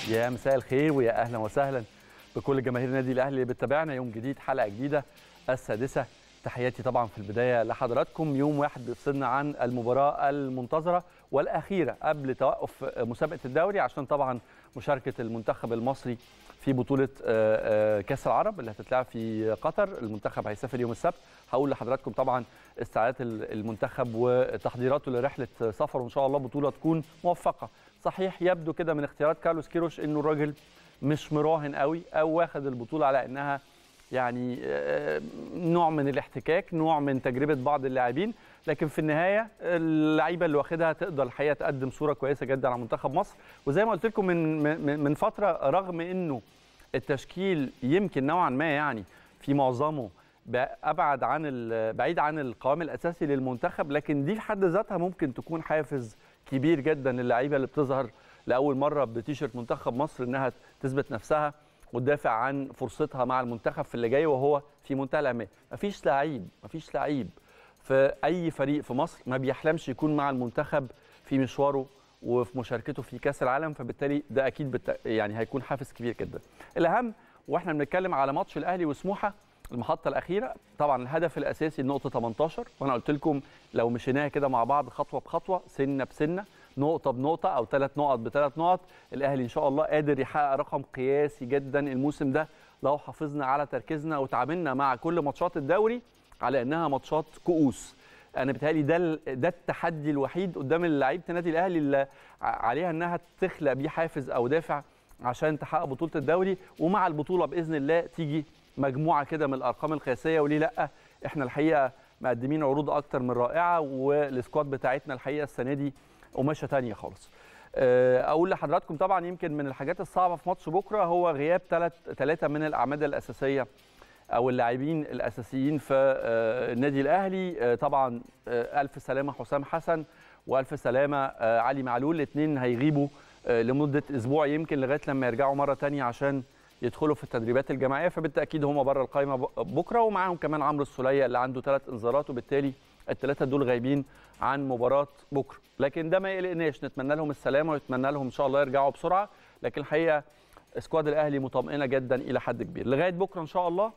يا مساء الخير ويا اهلا وسهلا بكل جماهير النادي الاهلي اللي بتتابعنا يوم جديد حلقه جديده السادسه تحياتي طبعا في البدايه لحضراتكم يوم واحد بيفصلنا عن المباراه المنتظره والاخيره قبل توقف مسابقه الدوري عشان طبعا مشاركه المنتخب المصري في بطوله كاس العرب اللي هتتلعب في قطر المنتخب هيسافر يوم السبت هقول لحضراتكم طبعا استعدادات المنتخب وتحضيراته لرحله سفر وان شاء الله بطوله تكون موفقه صحيح يبدو كده من اختيارات كارلوس كيروش انه الراجل مش مراهن قوي او واخد البطوله على انها يعني نوع من الاحتكاك نوع من تجربه بعض اللاعبين لكن في النهايه اللعيبه اللي واخدها تقدر الحقيقه تقدم صوره كويسه جدا على منتخب مصر وزي ما قلت لكم من من فتره رغم انه التشكيل يمكن نوعا ما يعني في معظمه ابعد عن بعيد عن القوام الاساسي للمنتخب لكن دي في حد ذاتها ممكن تكون حافز كبير جدا للعيبه اللي بتظهر لاول مره بتيشيرت منتخب مصر انها تثبت نفسها وتدافع عن فرصتها مع المنتخب في اللي جاي وهو في منتهى الاهميه مفيش لعيب مفيش لعيب في اي فريق في مصر ما بيحلمش يكون مع المنتخب في مشواره وفي مشاركته في كاس العالم فبالتالي ده اكيد بت... يعني هيكون حافز كبير جدا الاهم واحنا بنتكلم على ماتش الاهلي وسموحه المحطه الاخيره طبعا الهدف الاساسي النقطه 18 وانا قلت لكم لو مشيناها كده مع بعض خطوه بخطوه سنه بسنه نقطه بنقطه او ثلاث نقط بثلاث نقط الاهلي ان شاء الله قادر يحقق رقم قياسي جدا الموسم ده لو حافظنا على تركيزنا وتعاملنا مع كل ماتشات الدوري على انها ماتشات كؤوس انا بتهيألي ده ده التحدي الوحيد قدام لعيبه النادي الاهلي اللي عليها انها تخلق بيه حافز او دافع عشان تحقق بطوله الدوري ومع البطوله باذن الله تيجي مجموعه كده من الارقام القياسيه وليه لا احنا الحقيقه مقدمين عروض اكتر من رائعه والسكواد بتاعتنا الحقيقه السنه دي قماشه ثانيه خالص اقول لحضراتكم طبعا يمكن من الحاجات الصعبه في ماتش بكره هو غياب ثلاث ثلاثه من الاعمده الاساسيه او اللاعبين الاساسيين في النادي الاهلي طبعا الف سلامه حسام حسن والف سلامه علي معلول الاثنين هيغيبوا لمده اسبوع يمكن لغايه لما يرجعوا مره ثانيه عشان يدخلوا في التدريبات الجماعيه فبالتاكيد هم بره القائمه بكره ومعاهم كمان عمرو السوليه اللي عنده ثلاث انذارات وبالتالي الثلاثه دول غايبين عن مباراه بكره لكن ده ما يقلقناش نتمنى لهم السلامه ونتمنى لهم ان شاء الله يرجعوا بسرعه لكن الحقيقه سكواد الاهلي مطمئنه جدا الى حد كبير لغايه بكره ان شاء الله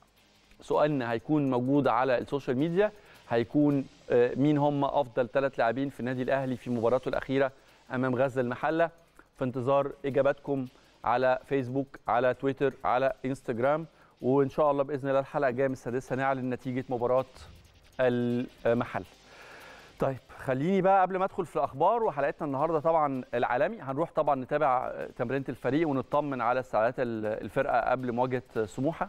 سؤالنا هيكون موجود على السوشيال ميديا هيكون مين هم افضل ثلاث لاعبين في النادي الاهلي في مباراته الاخيره امام غزل المحله في انتظار اجاباتكم على فيسبوك على تويتر على انستجرام وان شاء الله باذن الله الحلقه الجايه من السادسه نعلن نتيجه مباراه المحل طيب خليني بقى قبل ما ادخل في الاخبار وحلقتنا النهارده طبعا العالمي هنروح طبعا نتابع تمرينه الفريق ونطمن على استعدادات الفرقه قبل مواجهه سموحه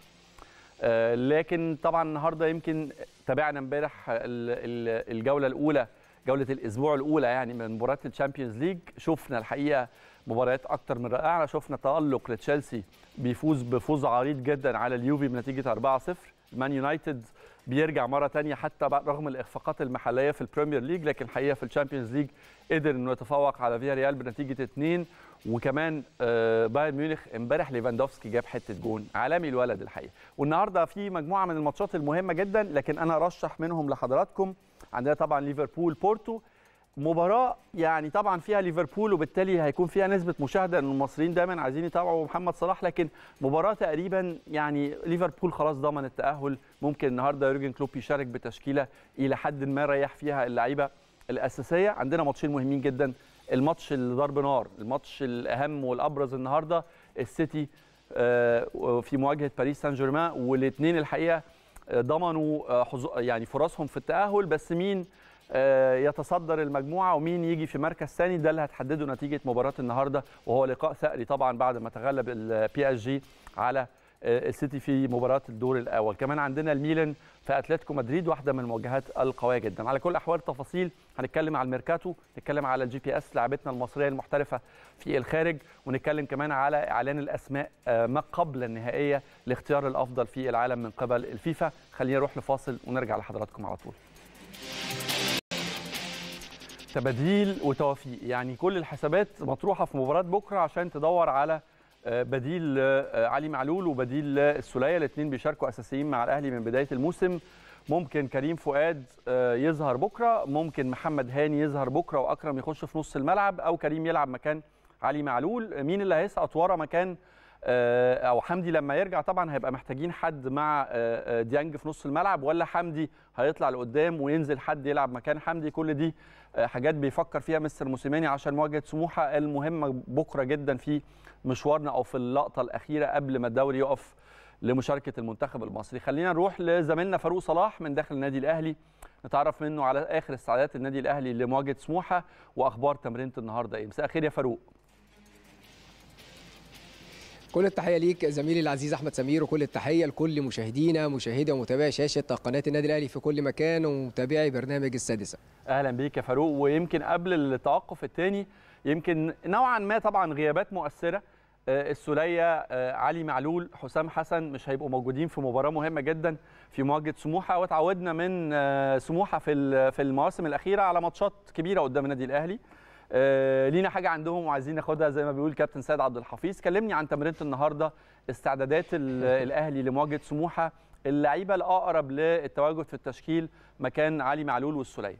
لكن طبعا النهارده يمكن تابعنا امبارح الجوله الاولى جوله الاسبوع الاولى يعني من مباراه الشامبيونز ليج شفنا الحقيقه مباريات اكتر من رائعه شفنا تالق لتشيلسي بيفوز بفوز عريض جدا على اليوفي بنتيجه 4-0 مان يونايتد بيرجع مره ثانيه حتى رغم الاخفاقات المحليه في البريمير ليج لكن الحقيقه في الشامبيونز ليج قدر انه يتفوق على فيا ريال بنتيجه 2 وكمان بايرن ميونخ امبارح ليفاندوفسكي جاب حته جون عالمي الولد الحقيقه والنهارده في مجموعه من الماتشات المهمه جدا لكن انا ارشح منهم لحضراتكم عندنا طبعا ليفربول بورتو مباراه يعني طبعا فيها ليفربول وبالتالي هيكون فيها نسبه مشاهده ان المصريين دايما عايزين يتابعوا محمد صلاح لكن مباراه تقريبا يعني ليفربول خلاص ضمن التاهل ممكن النهارده يورجن كلوب يشارك بتشكيله الى حد ما ريح فيها اللعيبه الاساسيه عندنا ماتشين مهمين جدا الماتش اللي ضرب نار الماتش الاهم والابرز النهارده السيتي في مواجهه باريس سان جيرمان والاثنين الحقيقه ضمنوا يعني فرصهم في التاهل بس مين يتصدر المجموعه ومين يجي في مركز ثاني ده اللي هتحدده نتيجه مباراه النهارده وهو لقاء ثأري طبعا بعد ما تغلب البي اس جي على السيتي في مباراه الدور الاول كمان عندنا الميلان في اتلتيكو مدريد واحده من المواجهات القويه جدا على كل الاحوال التفاصيل هنتكلم على الميركاتو نتكلم على الجي بي اس لاعبتنا المصريه المحترفه في الخارج ونتكلم كمان على اعلان الاسماء ما قبل النهائيه لاختيار الافضل في العالم من قبل الفيفا خلينا نروح لفاصل ونرجع لحضراتكم على طول تباديل وتوافيق يعني كل الحسابات مطروحه في مباراه بكره عشان تدور على بديل علي معلول وبديل السوليه الاثنين بيشاركوا اساسيين مع الاهلي من بدايه الموسم ممكن كريم فؤاد يظهر بكره ممكن محمد هاني يظهر بكره واكرم يخش في نص الملعب او كريم يلعب مكان علي معلول مين اللي هيسقط ورا مكان آه، او حمدي لما يرجع طبعا هيبقى محتاجين حد مع آه، آه، ديانج في نص الملعب ولا حمدي هيطلع لقدام وينزل حد يلعب مكان حمدي كل دي آه، حاجات بيفكر فيها مستر موسيماني عشان مواجهه سموحه المهمه بكره جدا في مشوارنا او في اللقطه الاخيره قبل ما الدوري يقف لمشاركه المنتخب المصري خلينا نروح لزميلنا فاروق صلاح من داخل النادي الاهلي نتعرف منه على اخر استعدادات النادي الاهلي لمواجهه سموحه واخبار تمرينه النهارده ايه مساء الخير يا فاروق كل التحيه ليك زميلي العزيز احمد سمير وكل التحيه لكل مشاهدينا مشاهدي ومتابعي شاشه قناه النادي الاهلي في كل مكان ومتابعي برنامج السادسه اهلا بيك يا فاروق ويمكن قبل التوقف الثاني يمكن نوعا ما طبعا غيابات مؤثره آه، السوليه آه، علي معلول حسام حسن مش هيبقوا موجودين في مباراه مهمه جدا في مواجهه سموحه وتعودنا من آه، سموحه في ال- في المواسم الاخيره على ماتشات كبيره قدام النادي الاهلي آه، لينا حاجه عندهم وعايزين ناخدها زي ما بيقول كابتن سيد عبد الحفيظ كلمني عن تمرينه النهارده استعدادات ال- الاهلي لمواجهه سموحه اللعيبه الاقرب للتواجد في التشكيل مكان علي معلول والسوليه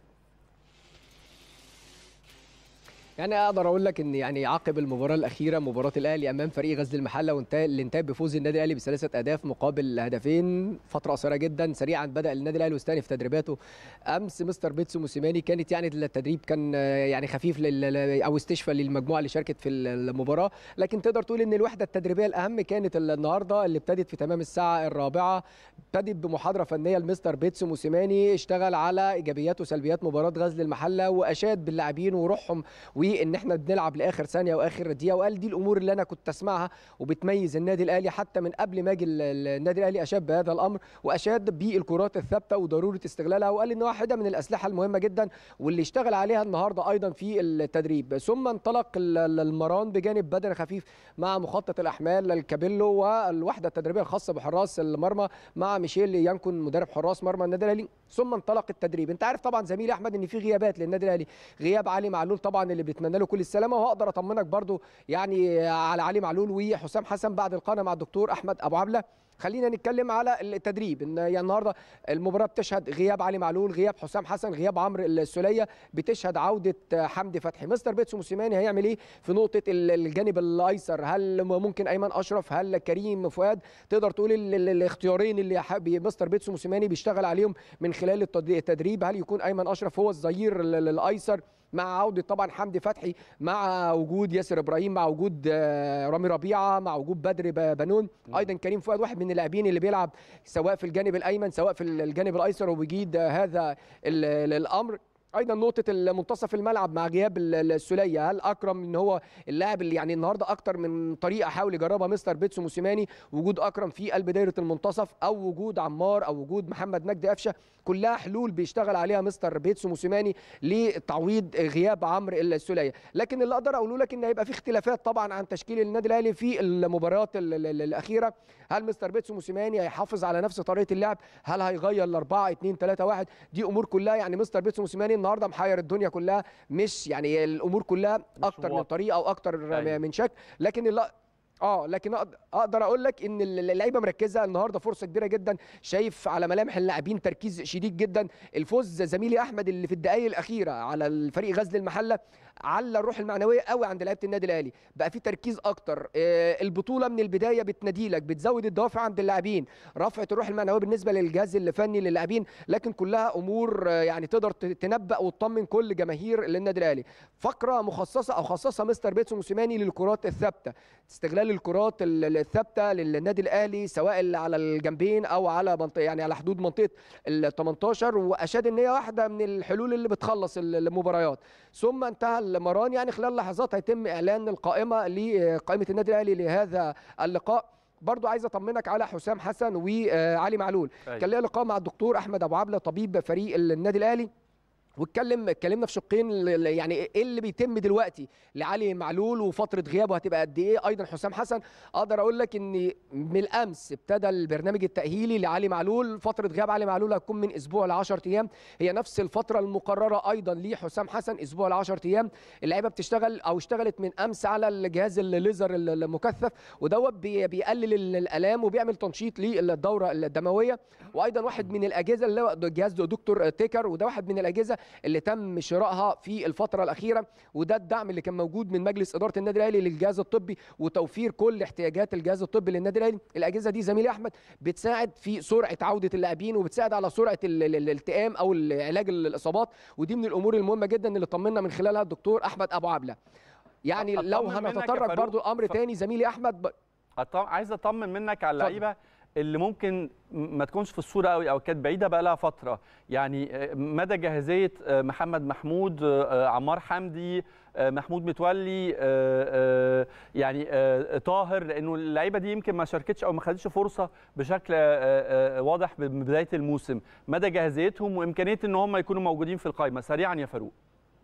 يعني اقدر اقول لك ان يعني عقب المباراه الاخيره مباراه الاهلي امام فريق غزل المحله وانتهى اللي انتهى بفوز النادي الاهلي بثلاثه اهداف مقابل هدفين فتره قصيره جدا سريعا بدا النادي الاهلي يستأنف تدريباته امس مستر بيتسو موسيماني كانت يعني التدريب كان آه، يعني خفيف لل او استشفاء للمجموعه اللي شاركت في المباراه لكن تقدر تقول ان الوحده التدريبيه الاهم كانت النهارده اللي ابتدت في تمام الساعه الرابعه ابتدت بمحاضره فنيه لمستر بيتسو موسيماني اشتغل على ايجابيات وسلبيات مباراه غزل المحله واشاد باللاعبين وروحهم وان احنا بنلعب لاخر ثانيه واخر دقيقه وقال دي الامور اللي انا كنت اسمعها وبتميز النادي الاهلي حتى من قبل ما اجي ال- ال- النادي الاهلي اشاد بهذا الامر واشاد بالكرات الثابته وضروره استغلالها وقال ان واحده من الاسلحه المهمه جدا واللي اشتغل عليها النهارده ايضا في التدريب ثم انطلق ال- ال- المران بجانب بدني خفيف مع مخطط الاحمال الكابيلو والوحده التدريبيه الخاصه بحراس المرمى مع ميشيل يانكون مدرب حراس مرمى النادي الاهلي ثم انطلق التدريب انت عارف طبعا زميلي احمد ان في غيابات للنادي الاهلي غياب علي معلول طبعا اللي بنتمنى له كل السلامه وهقدر اطمنك برضو يعني على علي معلول وحسام حسن بعد القائمه مع الدكتور احمد ابو عبله خلينا نتكلم على التدريب ان يعني النهارده المباراه بتشهد غياب علي معلول غياب حسام حسن غياب عمرو السوليه بتشهد عوده حمدي فتحي مستر بيتسو موسيماني هيعمل ايه في نقطه ال- الجانب الايسر هل ممكن ايمن اشرف هل كريم فؤاد تقدر تقول ال- ال- الاختيارين اللي حاب- مستر بيتسو موسيماني بيشتغل عليهم من خلال التد- التدريب هل يكون ايمن اشرف هو الظهير ال- ال- الايسر مع عوده طبعا حمدي فتحي مع وجود ياسر ابراهيم مع وجود آه، رامي ربيعه مع وجود بدر ب- بنون ايضا كريم فؤاد واحد من اللاعبين اللي بيلعب سواء في الجانب الايمن سواء في الجانب الايسر وبيجيد آه، هذا ال- ال- الامر ايضا نقطه المنتصف الملعب مع غياب ال- ال- السوليه هل اكرم ان هو اللاعب اللي يعني النهارده اكتر من طريقه حاول يجربها مستر بيتسو موسيماني وجود اكرم في قلب دايره المنتصف او وجود عمار او وجود محمد مجدي قفشه كلها حلول بيشتغل عليها مستر بيتسو موسيماني لتعويض غياب عمرو السوليه لكن اللي اقدر اقوله لك ان هيبقى في اختلافات طبعا عن تشكيل النادي الاهلي في المباريات ال- ال- ال- الاخيره هل مستر بيتسو موسيماني هيحافظ على نفس طريقه اللعب هل هيغير ل 4 2 3 1 دي امور كلها يعني مستر بيتسو موسيماني النهارده محير الدنيا كلها مش يعني الامور كلها اكتر من واضح. طريقه او اكتر أيوة. من شكل لكن اللي اه لكن أقد- اقدر اقول لك ان اللعيبه مركزه النهارده فرصه كبيره جدا شايف على ملامح اللاعبين تركيز شديد جدا الفوز زميلي احمد اللي في الدقائق الاخيره على الفريق غزل المحله على الروح المعنويه قوي عند لعيبه النادي الاهلي بقى في تركيز اكتر آه، البطوله من البدايه بتناديلك بتزود الدوافع عند اللاعبين رفعت الروح المعنويه بالنسبه للجهاز الفني للاعبين لكن كلها امور آه، يعني تقدر ت- تنبأ وتطمن كل جماهير النادي الاهلي فقره مخصصه او خصصها مستر بيتسو موسيماني للكرات الثابته استغلال الكرات ال- ال- الثابته للنادي الاهلي سواء اللي على الجنبين او على منطقه يعني على حدود منطقه ال 18 واشاد ان هي واحده من الحلول اللي بتخلص ال- المباريات ثم انتهى المران يعني خلال لحظات هيتم اعلان القائمه لقائمه النادي الاهلي لهذا اللقاء برضو عايز اطمنك على حسام حسن وعلي معلول أيوة. كان ليا لقاء مع الدكتور احمد ابو عبله طبيب فريق النادي الاهلي واتكلم اتكلمنا في شقين ل- ل- يعني ايه اللي بيتم دلوقتي لعلي معلول وفتره غيابه هتبقى قد ايه ايضا حسام حسن اقدر اقول لك ان من الامس ابتدى البرنامج التاهيلي لعلي معلول فتره غياب علي معلول هتكون من اسبوع ل 10 ايام هي نفس الفتره المقرره ايضا لحسام حسن اسبوع ل 10 ايام اللعيبه بتشتغل او اشتغلت من امس على الجهاز الليزر المكثف ودوت بي- بيقلل ال- الالام وبيعمل تنشيط للدوره الدمويه وايضا واحد من الاجهزه اللي هو جهاز دكتور تيكر وده واحد من الاجهزه اللي تم شرائها في الفتره الاخيره وده الدعم اللي كان موجود من مجلس اداره النادي الاهلي للجهاز الطبي وتوفير كل احتياجات الجهاز الطبي للنادي الاهلي الاجهزه دي زميلي احمد بتساعد في سرعه عوده اللاعبين وبتساعد على سرعه ال- ال- الالتئام او علاج الاصابات ودي من الامور المهمه جدا اللي طمنا من خلالها الدكتور احمد ابو عبله يعني أطمن لو منك يا هنتطرق فاروق. برضو الامر اتفضل. تاني زميلي احمد ب... أط- عايز اطمن منك على اتفضل. اللعيبه اللي ممكن م- ما تكونش في الصوره قوي او كانت بعيده بقى لها فتره يعني آه، مدى جاهزيه آه، محمد محمود آه، آه، عمار حمدي آه، محمود متولي آه، آه، يعني آه، طاهر لانه اللعيبه دي يمكن ما شاركتش او ما خدتش فرصه بشكل آه، آه، واضح من بدايه الموسم مدى جاهزيتهم وامكانيه ان هم يكونوا موجودين في القائمه سريعا يا فاروق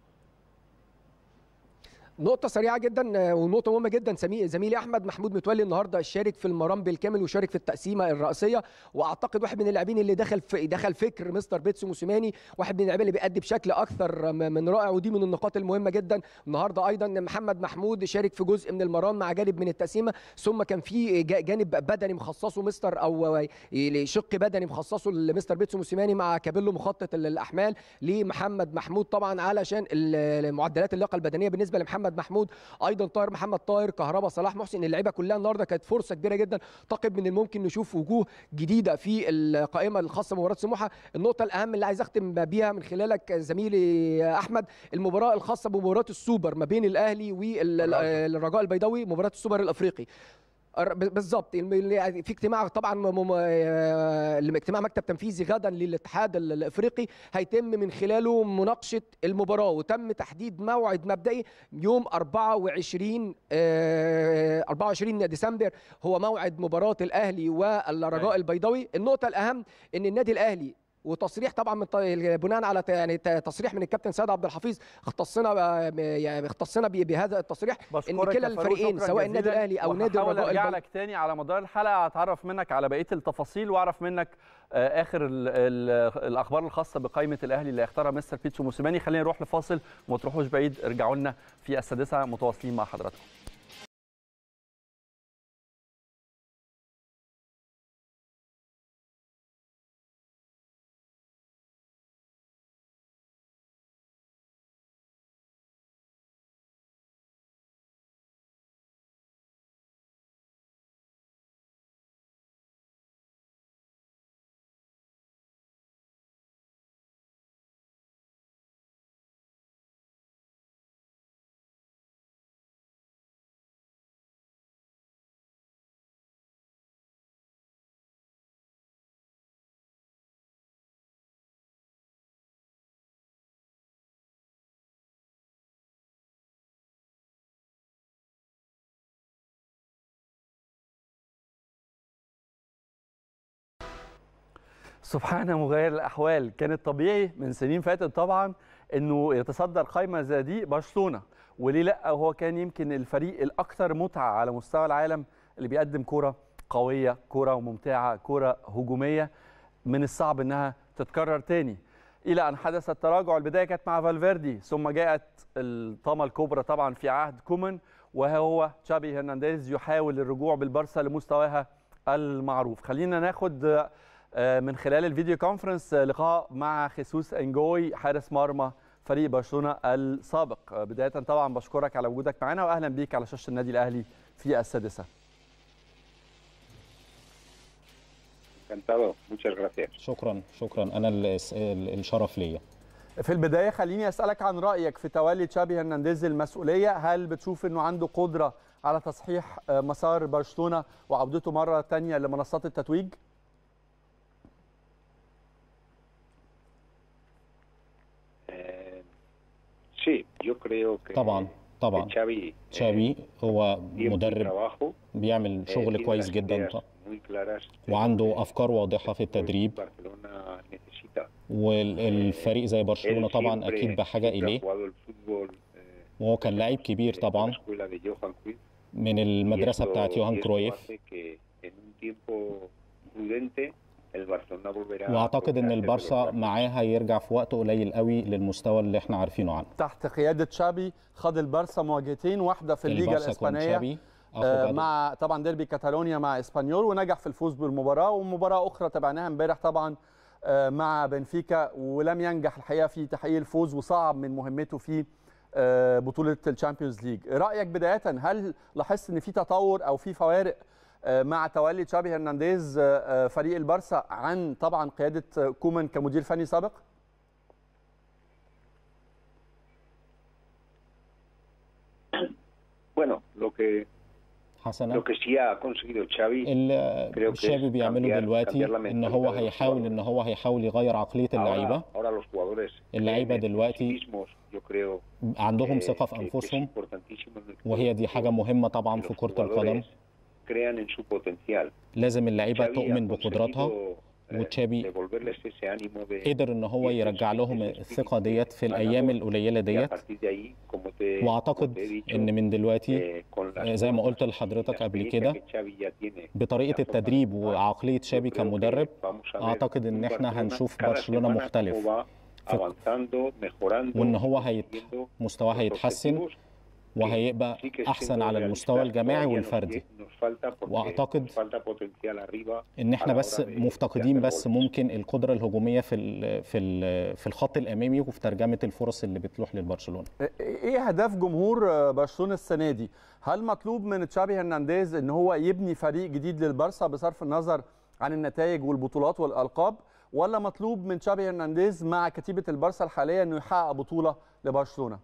نقطة سريعة جدا آه، ونقطة مهمة جدا سمي- زميلي أحمد محمود متولي النهاردة شارك في المرام بالكامل وشارك في التقسيمة الرئيسية وأعتقد واحد من اللاعبين اللي دخل في دخل فكر مستر بيتسو موسيماني واحد من اللاعبين اللي بيأدي بشكل أكثر م- من رائع ودي من النقاط المهمة جدا النهاردة أيضا محمد محمود شارك في جزء من المرام مع جانب من التقسيمة ثم كان في جا- جانب بدني مخصصه مستر أو شق بدني مخصصه لمستر بيتسو موسيماني مع كابيلو مخطط الأحمال لمحمد محمود طبعا علشان ال- معدلات اللياقة البدنية بالنسبة لمحمد محمود ايضا طاهر محمد طاهر كهربا صلاح محسن اللعيبه كلها النهارده كانت فرصه كبيره جدا اعتقد من الممكن نشوف وجوه جديده في القائمه الخاصه بمباراه سموحه النقطه الاهم اللي عايز اختم بيها من خلالك زميلي احمد المباراه الخاصه بمباراه السوبر ما بين الاهلي والرجاء البيضاوي مباراه السوبر الافريقي الر- ب- بالظبط الم- اللي- في اجتماع طبعا م- م- آه، اجتماع مكتب تنفيذي غدا للاتحاد ال- الافريقي هيتم من خلاله مناقشه المباراه وتم تحديد موعد مبدئي يوم 24 آه، 24 ديسمبر هو موعد مباراه الاهلي والرجاء أيوة. البيضاوي النقطه الاهم ان النادي الاهلي وتصريح طبعا من ط- بناء على ت- يعني ت- تصريح من الكابتن سيد عبد الحفيظ اختصنا ب- يعني اختصنا ب- بهذا التصريح ان بشكرك كلا يا فاروق، الفريقين شكراً سواء النادي جزيلاً، الاهلي او نادي وهحاول الرجاء ارجع البيضاوي لك تاني على مدار الحلقه اتعرف منك على بقيه التفاصيل واعرف منك آه، اخر ال ال الاخبار الخاصه بقائمه الاهلي اللي هيختارها مستر بيتسو موسيماني خلينا نروح لفاصل وما تروحوش بعيد ارجعوا لنا في السادسه متواصلين مع حضراتكم سبحان مغير الاحوال كان الطبيعي من سنين فاتت طبعا انه يتصدر قائمه زي دي برشلونه وليه لا هو كان يمكن الفريق الاكثر متعه على مستوى العالم اللي بيقدم كره قويه كره ممتعه كره هجوميه من الصعب انها تتكرر تاني الى ان حدث التراجع البدايه كانت مع فالفيردي ثم جاءت الطامه الكبرى طبعا في عهد كومان وهو تشابي هرنانديز يحاول الرجوع بالبارسا لمستواها المعروف خلينا ناخد آه، من خلال الفيديو كونفرنس آه، لقاء مع خيسوس انجوي حارس مرمى فريق برشلونه السابق آه، بدايه طبعا بشكرك على وجودك معنا واهلا بيك على شاشه النادي الاهلي في السادسه Encantado, muchas gracias. شكرا شكرا انا الس- ال- الشرف ليا في البدايه خليني اسالك عن رايك في تولي تشابي هرنانديز المسؤوليه هل بتشوف انه عنده قدره على تصحيح آه، مسار برشلونه وعودته مره ثانيه لمنصات التتويج Eh, sí, yo creo que, طبعا que طبعا Xavi eh, تشابي هو tiempo y مدرب trabajo, بيعمل eh, شغل tiene كويس las جدا ideas muy claras de وعنده lo افكار واضحه في que التدريب Barcelona necesita. والفريق زي برشلونه Él طبعا siempre- اكيد بحاجه siempre ha اليه jugado el fútbol, eh, وهو كان لاعب كبير de طبعا la escuela de Johan Cruyff, من y المدرسه esto- بتاعت y يوهان esto كرويف hace que en un tiempo prudente el Barcelona volverá واعتقد ان volverá a ser de los البارسا grandes. معاه هيرجع في وقت قليل قوي للمستوى اللي احنا عارفينه عنه تحت قياده تشابي خد البارسا مواجهتين واحده في الليجا البارسا كون الاسبانيه تشابي أخو آه، بعض- مع طبعا ديربي كاتالونيا مع اسبانيول ونجح في الفوز بالمباراه ومباراه اخرى تابعناها امبارح طبعا آه، مع بنفيكا ولم ينجح الحقيقه في تحقيق الفوز وصعب من مهمته في آه، بطوله الشامبيونز ليج رايك بدايه هل لاحظت ان في تطور او في فوارق آه، مع تولي تشابي هرنانديز آه، آه، فريق البارسا عن طبعا قياده آه، كومان كمدير فني سابق Bueno, lo que حسنا lo que sí ha conseguido Xavi اللي creo que شابي es بيعمله cambiar- دلوقتي cambiar la ان هو mentalidad de los هيحاول ان jugadores. هو هيحاول يغير عقليه اللعيبه ahora, ahora los jugadores اللعيبة creen en sí دلوقتي mismos, yo creo عندهم que- ثقه في que- que es انفسهم importantísimo en el وهي دي fútbol حاجه مهمه طبعا que في los كره القدم jugadores crean en su potencial. لازم اللعيبه Xavi ha تؤمن بقدراتها conseguido, eh, وتشابي devolverles ese ánimo de- قدر ان هو ese يرجع لهم espíritu الثقه ديت في الايام القليله y a ديت partir de ahí, como te- واعتقد como te he dicho, ان من دلوقتي eh, con las زي ما قلت normas y لحضرتك la قبل experiencia كده que Xavi ya tiene بطريقه التدريب وعقليه شابي Yo creo que كمدرب vamos a ver أعتقد إن un إحنا Barcelona هنشوف cada برشلونة semana مختلف. cómo va avanzando, mejorando, وإن هو هيت- consiguiendo مستواه los هيتحسن objetivos وهيبقى sí que احسن siendo على realistas المستوى الجماعي todavía nos- والفردي nos falta porque وأعتقد nos falta potencial arriba ان احنا على بس hora de- de مفتقدين hacer بس goles. ممكن القدره الهجوميه في ال في ال في الخط الامامي وفي ترجمه الفرص اللي بتروح للبرشلونه ايه اهداف جمهور آه، برشلونه السنه دي هل مطلوب من تشابي هرنانديز ان هو يبني فريق جديد للبارسا بصرف النظر عن النتائج والبطولات والالقاب ولا مطلوب من تشابي هرنانديز مع كتيبه البارسا الحاليه انه يحقق بطوله لبرشلونه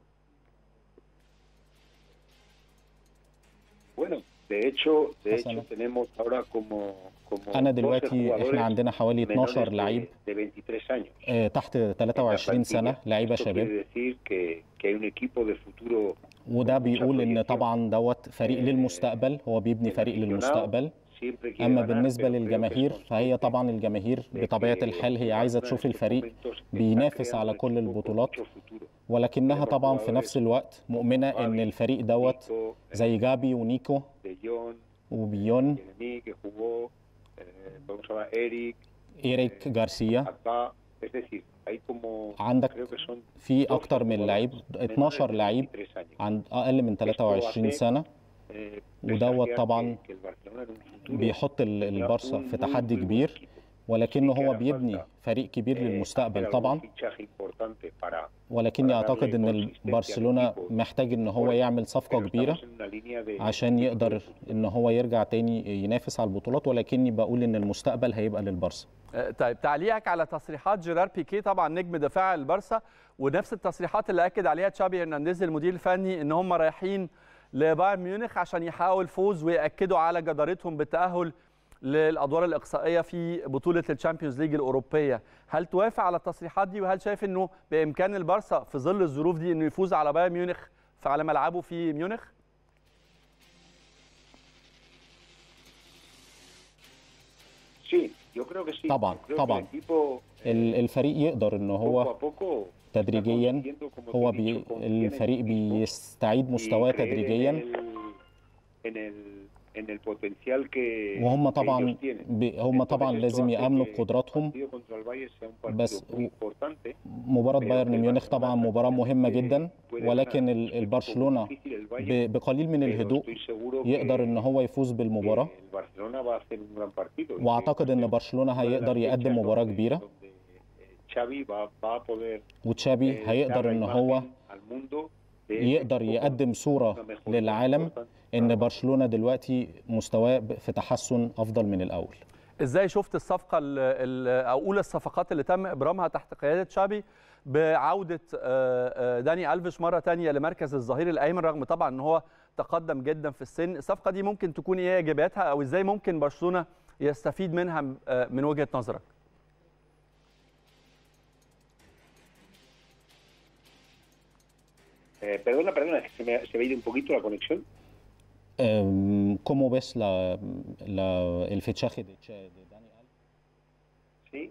Bueno, de hecho, de Pasa, hecho ¿no? tenemos ahora como como انا 12 دلوقتي jugadores احنا عندنا حوالي menores 12 de- لعيب de 23 años. آه، تحت 23 سنه لعيبه Esto شباب quiere decir que, que hay un equipo de futuro وده بيقول ان طبعا دوت فريق للمستقبل هو بيبني فريق للمستقبل siempre quiere اما ganar, بالنسبه pero creo que es للجماهير فهي consciente طبعا الجماهير de بطبيعه que الحال هي عايزه Barcelona تشوف en estos الفريق momentos está بينافس creando على un كل equipo con البطولات mucho futuro. ولكنها طبعا في نفس الوقت مؤمنه ان الفريق دوت Nico, زي جابي ونيكو De Jong, وبيون Jeremy, que jugó, eh, vamos a hablar Eric, ايريك جارسيا Acá, es decir, hay como عندك creo que son في 12 اكتر من لعيب jugadores menores 12 de لعيب 23 años. عند اقل من 23 سنه Eh, ودوت presagiar طبعا que- que el Barcelona en un futuro بيحط ال- tendrá البارسا un في muy, تحدي muy buen كبير equipo. ولكنه Sí que هو hará بيبني falta, فريق كبير eh, للمستقبل hacer طبعا algún fichaje importante para ولكني para اعتقد darle ان consistencia al برشلونه equipo. محتاج ان هو يعمل صفقه Pero كبيره estamos en una línea de- عشان de يقدر futuro. ان هو يرجع تاني ينافس على البطولات ولكني بقول ان المستقبل هيبقى للبارسا آه، طيب تعليقك على تصريحات جيرار بيكي طبعا نجم دفاع البارسا ونفس التصريحات اللي اكد عليها تشابي هرنانديز المدير الفني ان هم رايحين لبايرن ميونخ عشان يحققوا الفوز وياكدوا على جدارتهم بالتاهل للادوار الاقصائيه في بطوله الشامبيونز ليج الاوروبيه هل توافق على التصريحات دي وهل شايف انه بامكان البارسا في ظل الظروف دي انه يفوز على بايرن ميونخ على ملعبه في ميونخ Sí, yo creo que sí. طبعا، Yo creo que طبعا. el equipo, eh, ال- الفريق يقدر ان poco هو a poco تدريجيا está consiguiendo, como te هو he بي dicho, confiar en الفريق sí mismo بيستعيد y مستواه creer en تدريجيا el- en el en el potencial que وهم que طبعا ellos tienen. بي هم Entonces طبعا esto لازم hace يامنوا que el بقدراتهم partido contra el Bayern sea un partido بس muy importante. مباراة Pero بايرن que ميونخ Barcelona طبعا مباراة مهمة tranquilamente جدا puede ولكن ganar. ال- Es un equipo البرشلونة muy difícil el Bayern, ب- بقليل من pero الهدوء estoy seguro يقدر que- ان هو يفوز بالمباراة que el Barcelona va a hacer un gran partido. y que واعتقد ان برشلونة una de las هيقدر يقدم fechas مباراة donde- كبيرة donde, eh, Xavi va, va a poder وتشابي eh, dar هيقدر la ان imagen هو al mundo de ese يقدر equipo يقدم con صورة una mejor للعالم importante. ان برشلونة دلوقتي مستواه ب- في تحسن افضل من الاول ازاي شفت الصفقه ال- ال- او اولى الصفقات اللي تم ابرامها تحت قياده شابي بعوده آه، آه، داني الفيش مره تانية لمركز الظهير الايمن رغم طبعا ان هو تقدم جدا في السن الصفقه دي ممكن تكون ايه ايجابياتها او ازاي ممكن برشلونه يستفيد منها آه، من وجهه نظرك Eh, perdona, perdona, que se me, ha- se me ha ido un poquito la conexión. أم، ¿Cómo ves la, la- el fichaje de, Che- de Dani Alves? Sí.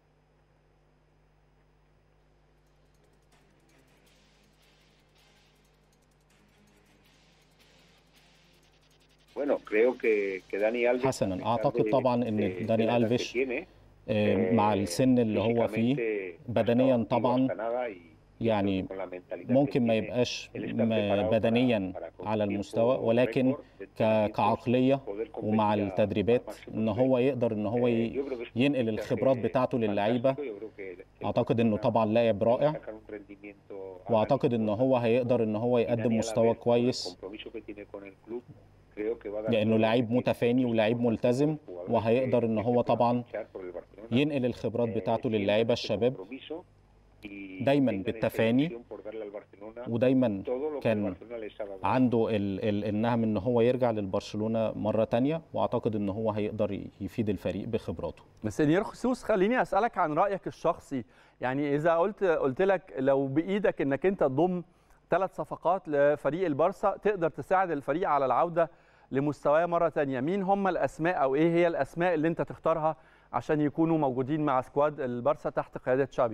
Bueno, creo que, que Dani Alves حسناً، a pesar أعتقد de- طبعاً إن de- داني de la edad ألفيش que tiene, أم، eh, مع السن اللي هو فيه físicamente no بدنيا está طبعاً hasta nada y- يعني con la mentalidad que ممكن ما tiene, يبقاش él está م- preparado para- بدنيا para con على tiempo المستوى ولكن récord de ك- entrenamientos كعقلية poder competir ومع a- التدريبات al máximo ان nivel. هو يقدر ان هو Eh, ي- yo creo que es un ينقل fichaje الخبرات بتاعته للعيبة fantástico. Yo creo que el اعتقد انه Barcelona طبعا لاعب رائع sacar un rendimiento a واعتقد la ان altura. هو هيقدر ان هو Y يقدم Dani مستوى Alves, con el كويس compromiso que tiene con el club, creo que va a dar لانه todo lo لعيب que tiene. متفاني ولعيب ملتزم Jugadores وهيقدر que- ان que هو se puedan طبعا fichar por el Barcelona. ينقل الخبرات Eh, بتاعته siempre للعيبه ese الشباب compromiso y دايماً tengan esa بالتفاني ilusión por darle al Barcelona ودايما todo lo que el كان Barcelona les ha dado. عنده ال ال النهم ان هو يرجع للبرشلونه مره تانية واعتقد ان هو هيقدر ي- يفيد الفريق بخبراته مسينير خصوص خليني اسالك عن رايك الشخصي يعني اذا قلت قلت لك لو بايدك انك انت تضم ثلاث صفقات لفريق البارسا تقدر تساعد الفريق على العوده لمستواه مره تانية مين هم الاسماء او ايه هي الاسماء اللي انت تختارها عشان يكونوا موجودين مع سكواد البارسا تحت قياده شابي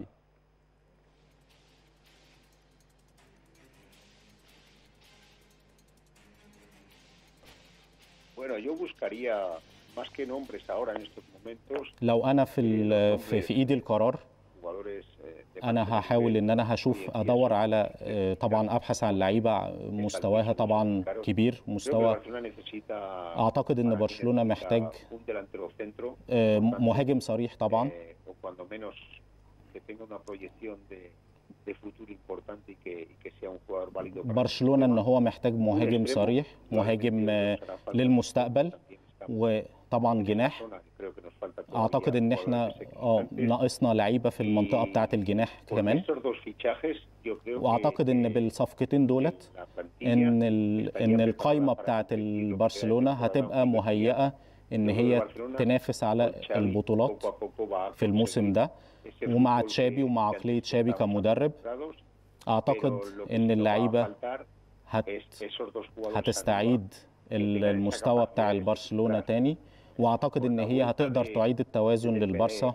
Bueno, yo buscaría más que nombres ahora en estos momentos لو انا في ال- في, في ايدي القرار jugadores eh, de انا máximo هحاول nivel. ان انا هشوف ادور على آه، طبعا ابحث عن لعيبه مستواها طبعا كبير Creo que مستوى Barcelona necesita اعتقد ان para mí برشلونه necesita محتاج un delantero centro آه، مهاجم صريح طبعا eh, o cuando menos que tenga una proyección de, de futuro importante y que, y que sea un jugador válido para برشلونه ان هو محتاج مهاجم صريح مهاجم آه، للمستقبل وطبعا جناح اعتقد ان احنا اه ناقصنا لعيبه في المنطقه بتاعه الجناح كمان واعتقد ان بالصفقتين دولت ان ال... ان القايمه بتاعه البرشلونه هتبقى مهيئه ان هي تنافس على البطولات في الموسم ده ومع تشابي ومع عقليه تشابي كمدرب اعتقد ان اللعيبه هت... هتستعيد ال- المستوى بتاع البرشلونه تاني واعتقد ان هي هتقدر تعيد التوازن للبارسا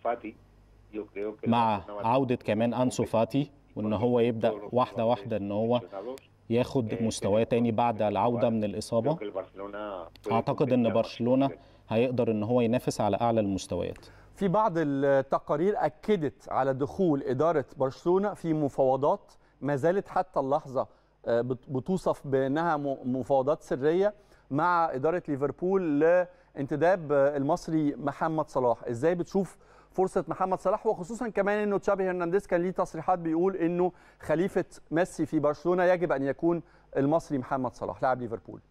مع عوده كمان انسو فاتي وان هو يبدا واحده واحده ان هو ياخد مستواه تاني بعد العوده من الاصابه اعتقد ان برشلونه هيقدر ان هو ينافس على اعلى المستويات في بعض التقارير اكدت على دخول اداره برشلونه في مفاوضات ما زالت حتى اللحظه آه، بت- بتوصف بانها م- مفاوضات سريه مع اداره ليفربول لانتداب آه، المصري محمد صلاح ازاي بتشوف فرصه محمد صلاح وخصوصا كمان انه تشابي هرنانديز كان ليه تصريحات بيقول انه خليفه ميسي في برشلونه يجب ان يكون المصري محمد صلاح لاعب ليفربول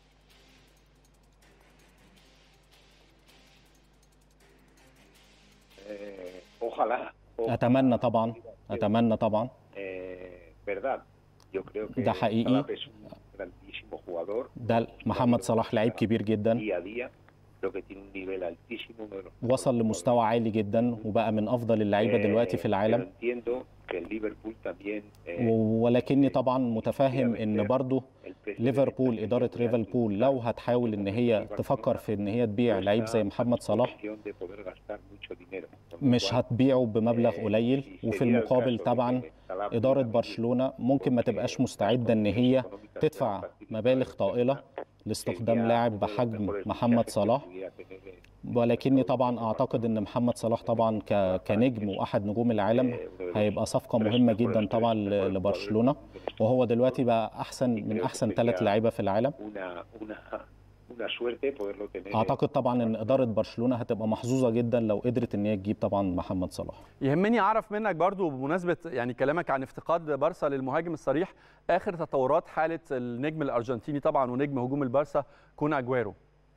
ojalá, ojalá اتمنى طبعا اتمنى طبعا eh, verdad yo creo que ده حقيقي. Salah es un grandísimo jugador ده محمد صلاح لعيب كبير جدا día a día creo que tiene un nivel altísimo uno de los وصل لمستوى عالي جدا وبقى من افضل اللعيبه دلوقتي في pero العالم entiendo que el Liverpool también eh, ولكني طبعا متفهم ان برضه el precio ليفربول de اداره ليفربول لو هتحاول ان هي تفكر في ان هي تبيع لعيب زي محمد صلاح de poder gastar mucho dinero. Con lo مش cual, هتبيعه بمبلغ eh, قليل si وفي sería el المقابل caso de طبعا que Salah اداره pudiera venir برشلونه ممكن ما تبقاش مستعده ان هي تدفع مبالغ طائله لاستخدام لاعب بحجم محمد صلاح ولكني طبعا اعتقد ان محمد صلاح طبعا ك- كنجم واحد نجوم العالم هيبقى صفقه مهمه جدا طبعا ل- لبرشلونه وهو دلوقتي بقى احسن من احسن ثلاث لعيبه في العالم una, una, una suerte poderlo tener. اعتقد طبعا ان اداره برشلونه هتبقى محظوظه جدا لو قدرت ان هي تجيب طبعا محمد صلاح يهمني اعرف منك برضو بمناسبه يعني كلامك عن افتقاد بارسا للمهاجم الصريح اخر تطورات حاله النجم الارجنتيني طبعا ونجم هجوم البارسا كون اجويرو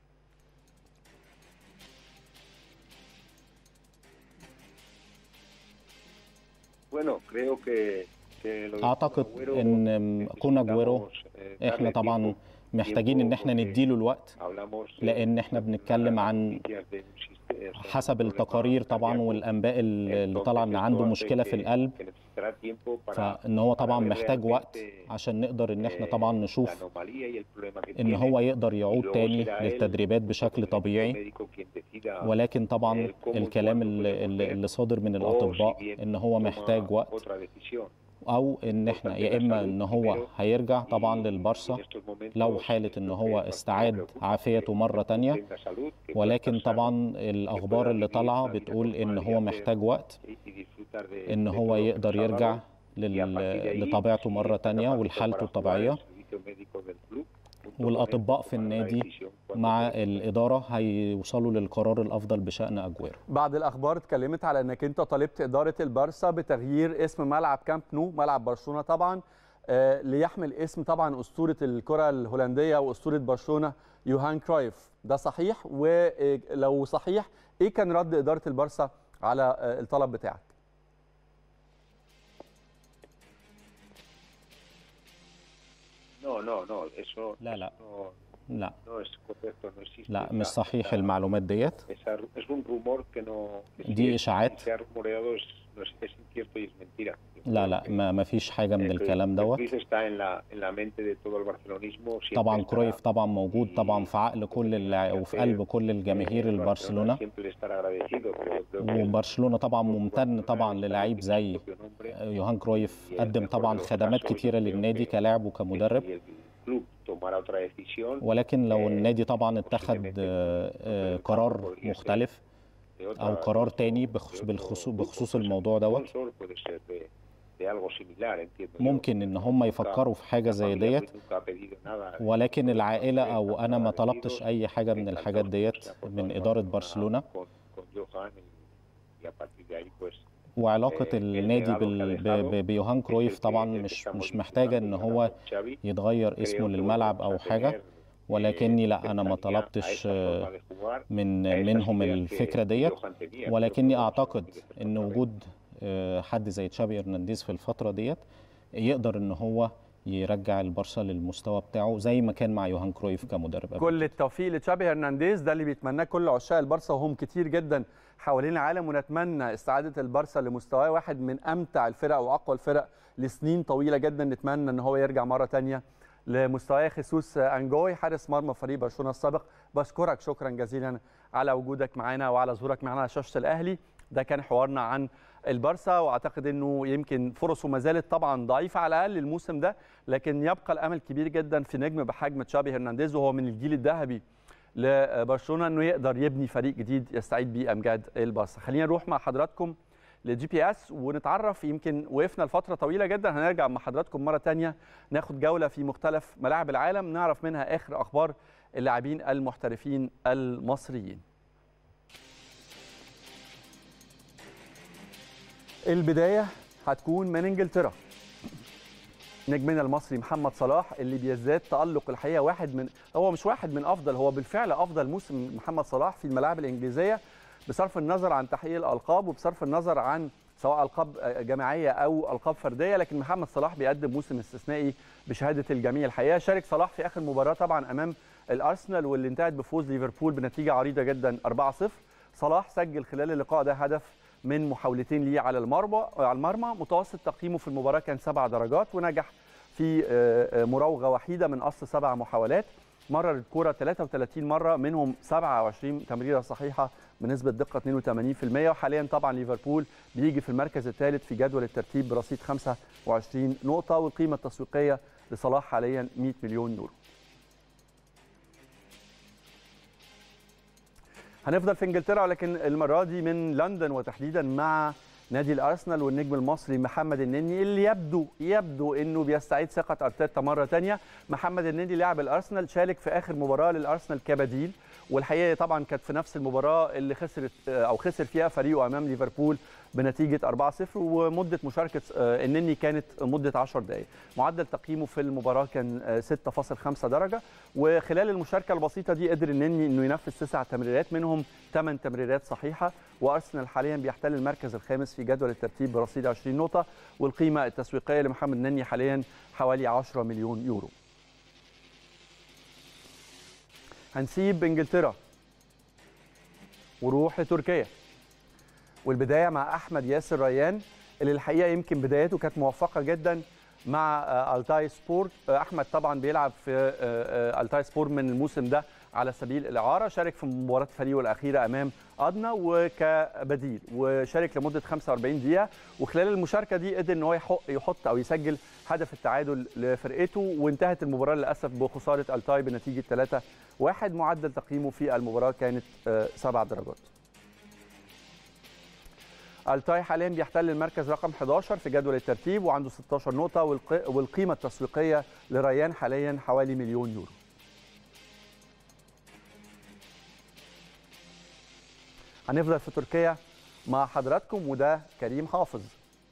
Bueno, creo que, que lo de اعتقد Agüero ان كون اجويرو necesitamos, eh, احنا darle طبعا tiempo, محتاجين ان احنا tiempo نديله الوقت porque hablamos, eh, لان احنا بنتكلم عن noticias de un sistema- حسب التقارير طبعا والانباء اللي اللي طالعه ان عنده مشكله في القلب que necesitará tiempo para- فان هو طبعا para ver محتاج وقت realmente, عشان نقدر ان احنا eh, طبعا la نشوف anomalía y el problema que ان tiene. هو يقدر Y يعود luego تاني será él, للتدريبات junto بشكل con el طبيعي médico quien decida ولكن طبعا eh, cómo y الكلام cuándo اللي, podemos اللي ver, اللي صادر من o si الاطباء bien ان هو toma محتاج وقت otra decisión. او ان احنا يا اما ان هو هيرجع طبعا للبارسا لو حاله ان هو استعاد عافيته مره تانية ولكن طبعا الاخبار اللي طالعه بتقول ان هو محتاج وقت ان هو يقدر يرجع لطبيعته مرة تانية ولحالته الطبيعية والأطباء في النادي مع الإدارة هيوصلوا للقرار الأفضل بشأن أجويرو بعض الأخبار اتكلمت على أنك أنت طالبت إدارة البارسا بتغيير اسم ملعب كامب نو ملعب برشلونة طبعا آه ليحمل اسم طبعا أسطورة الكرة الهولندية وأسطورة برشلونة يوهان كرايف ده صحيح ولو صحيح إيه كان رد إدارة البارسا على آه الطلب بتاعك No, no, no, eso لا لا no, لا no es correcto, no existe. لا مش esa- صحيح esa- المعلومات ديت esa- es un rumor que no. que si دي es- إشاعات. si se ha rumoreado es, no es, es incierto y es mentira. Yo لا creo لا que- ما ما فيش حاجة من eh, que- الكلام que دوت Cruyff está en la, en la mente de todo el barcelonismo. siempre طبعا estará. كرويف طبعا موجود طبعا في عقل كل اللاع- وفي قلب كل الجماهير Eh, el البرشلونة siempre le estará agradecido, pero creo que- وبرشلونة طبعا ممتن طبعا للعيب زي propio nombre. يوهان كرويف قدم طبعا خدمات كتيرة للنادي كلاعب وكمدرب Si el club tomara otra decisión, ولكن لو النادي طبعا اتخذ آه، آه، قرار مختلف de otra- او قرار تاني de بخصوص otro بالخصوص grupo, بخصوص puede ser الموضوع de دوت sponsor, puede ser de- de algo similar, entiendo yo. ممكن ان هم يفكروا في حاجة La زي familia ديت nunca ha pedido nada. ولكن العائلة او انا ما طلبتش اي حاجة من الحاجات ديت من ادارة برشلونة Con, con Johan y, y a partir de ahí pues وعلاقة eh, el النادي legado que بال... ha ب... dejado ب... بيوهان es كرويف el que- طبعا el que مش estamos مش disfrutando محتاجة ان ahora هو con Xavi. يتغير Creo اسمه que للملعب vamos او a حاجة tener, ولكني eh, لا انا ما cercanía a طلبتش esa آه، forma de jugar, من a esas منهم ideas que- الفكرة que ديت Johan tenía, creo ولكني que lo اعتقد sabemos ان perfectamente. وجود آه، حد زي تشابي هرنانديز في الفترة ديت يقدر ان هو يرجع البارسا للمستوى بتاعه زي ما كان مع يوهان كرويف كمدرب قبل كل التوفيق لتشابي هرنانديز ده اللي بيتمناه كل عشاق البارسا وهم كتير جدا حوالين العالم ونتمنى استعاده البارسا لمستواه واحد من امتع الفرق واقوى الفرق لسنين طويله جدا نتمنى ان هو يرجع مره تانية لمستواه خيسوس انجوي حارس مرمى فريق برشلونه السابق بشكرك شكرا جزيلا على وجودك معنا وعلى ظهورك معنا على شاشه الاهلي ده كان حوارنا عن البارسا واعتقد انه يمكن فرصه ما زالت طبعا ضعيفه على الاقل الموسم ده لكن يبقى الامل كبير جدا في نجم بحجم تشابي هرنانديز وهو من الجيل الذهبي لبرشلونه انه يقدر يبني فريق جديد يستعيد بيه امجاد البارسا خلينا نروح مع حضراتكم للجي بي اس ونتعرف يمكن وقفنا لفتره طويله جدا هنرجع مع حضراتكم مره تانية ناخد جوله في مختلف ملاعب العالم نعرف منها اخر اخبار اللاعبين المحترفين المصريين البدايه هتكون من انجلترا نجمنا المصري محمد صلاح اللي بيزداد تألق الحقيقه واحد من هو مش واحد من افضل هو بالفعل افضل موسم محمد صلاح في الملاعب الانجليزيه بصرف النظر عن تحقيق الالقاب وبصرف النظر عن سواء القاب جماعيه او القاب فرديه لكن محمد صلاح بيقدم موسم استثنائي بشهاده الجميع الحقيقه شارك صلاح في اخر مباراه طبعا امام الارسنال واللي انتهت بفوز ليفربول بنتيجه عريضه جدا 4-0 صلاح سجل خلال اللقاء ده هدف من محاولتين ليه على المرمى على المرمى متوسط تقييمه في المباراه كان سبع درجات ونجح في مراوغه وحيده من اصل سبع محاولات مرر الكرة 33 مرة منهم 27 تمريرة صحيحة بنسبة دقة 82% وحاليا طبعا ليفربول بيجي في المركز الثالث في جدول الترتيب برصيد 25 نقطة والقيمة التسويقية لصلاح حاليا 100 مليون يورو. هنفضل في انجلترا ولكن المرة دي من لندن وتحديدا مع نادي الارسنال والنجم المصري محمد النني اللي يبدو يبدو انه بيستعيد ثقه ارتيتا مره ثانيه محمد النني لاعب الارسنال شارك في اخر مباراه للارسنال كبديل والحقيقه طبعا كانت في نفس المباراه اللي خسرت او خسر فيها فريقه امام ليفربول بنتيجه 4-0 ومده مشاركه النني كانت مده 10 دقائق معدل تقييمه في المباراه كان 6.5 درجه وخلال المشاركه البسيطه دي قدر النني انه ينفذ تسع تمريرات منهم 8 تمريرات صحيحه وارسنال حاليا بيحتل المركز الخامس في جدول الترتيب برصيد 20 نقطه والقيمه التسويقيه لمحمد النني حاليا حوالي 10 مليون يورو هنسيب انجلترا وروح لتركيا والبدايه مع احمد ياسر ريان اللي الحقيقه يمكن بدايته كانت موفقه جدا مع التاي سبورت احمد طبعا بيلعب في التاي سبورت من الموسم ده على سبيل الاعاره شارك في مباراه فريقه الاخيره امام ادنا وكبديل وشارك لمده 45 دقيقه وخلال المشاركه دي قدر ان هو يحط او يسجل هدف التعادل لفرقته وانتهت المباراه للاسف بخساره التاي بنتيجه 3 1 معدل تقييمه في المباراه كانت 7 درجات التاي حاليا بيحتل المركز رقم 11 في جدول الترتيب وعنده 16 نقطة والقيمة التسويقية لريان حاليا حوالي مليون يورو. هنفضل في تركيا مع حضراتكم وده كريم حافظ.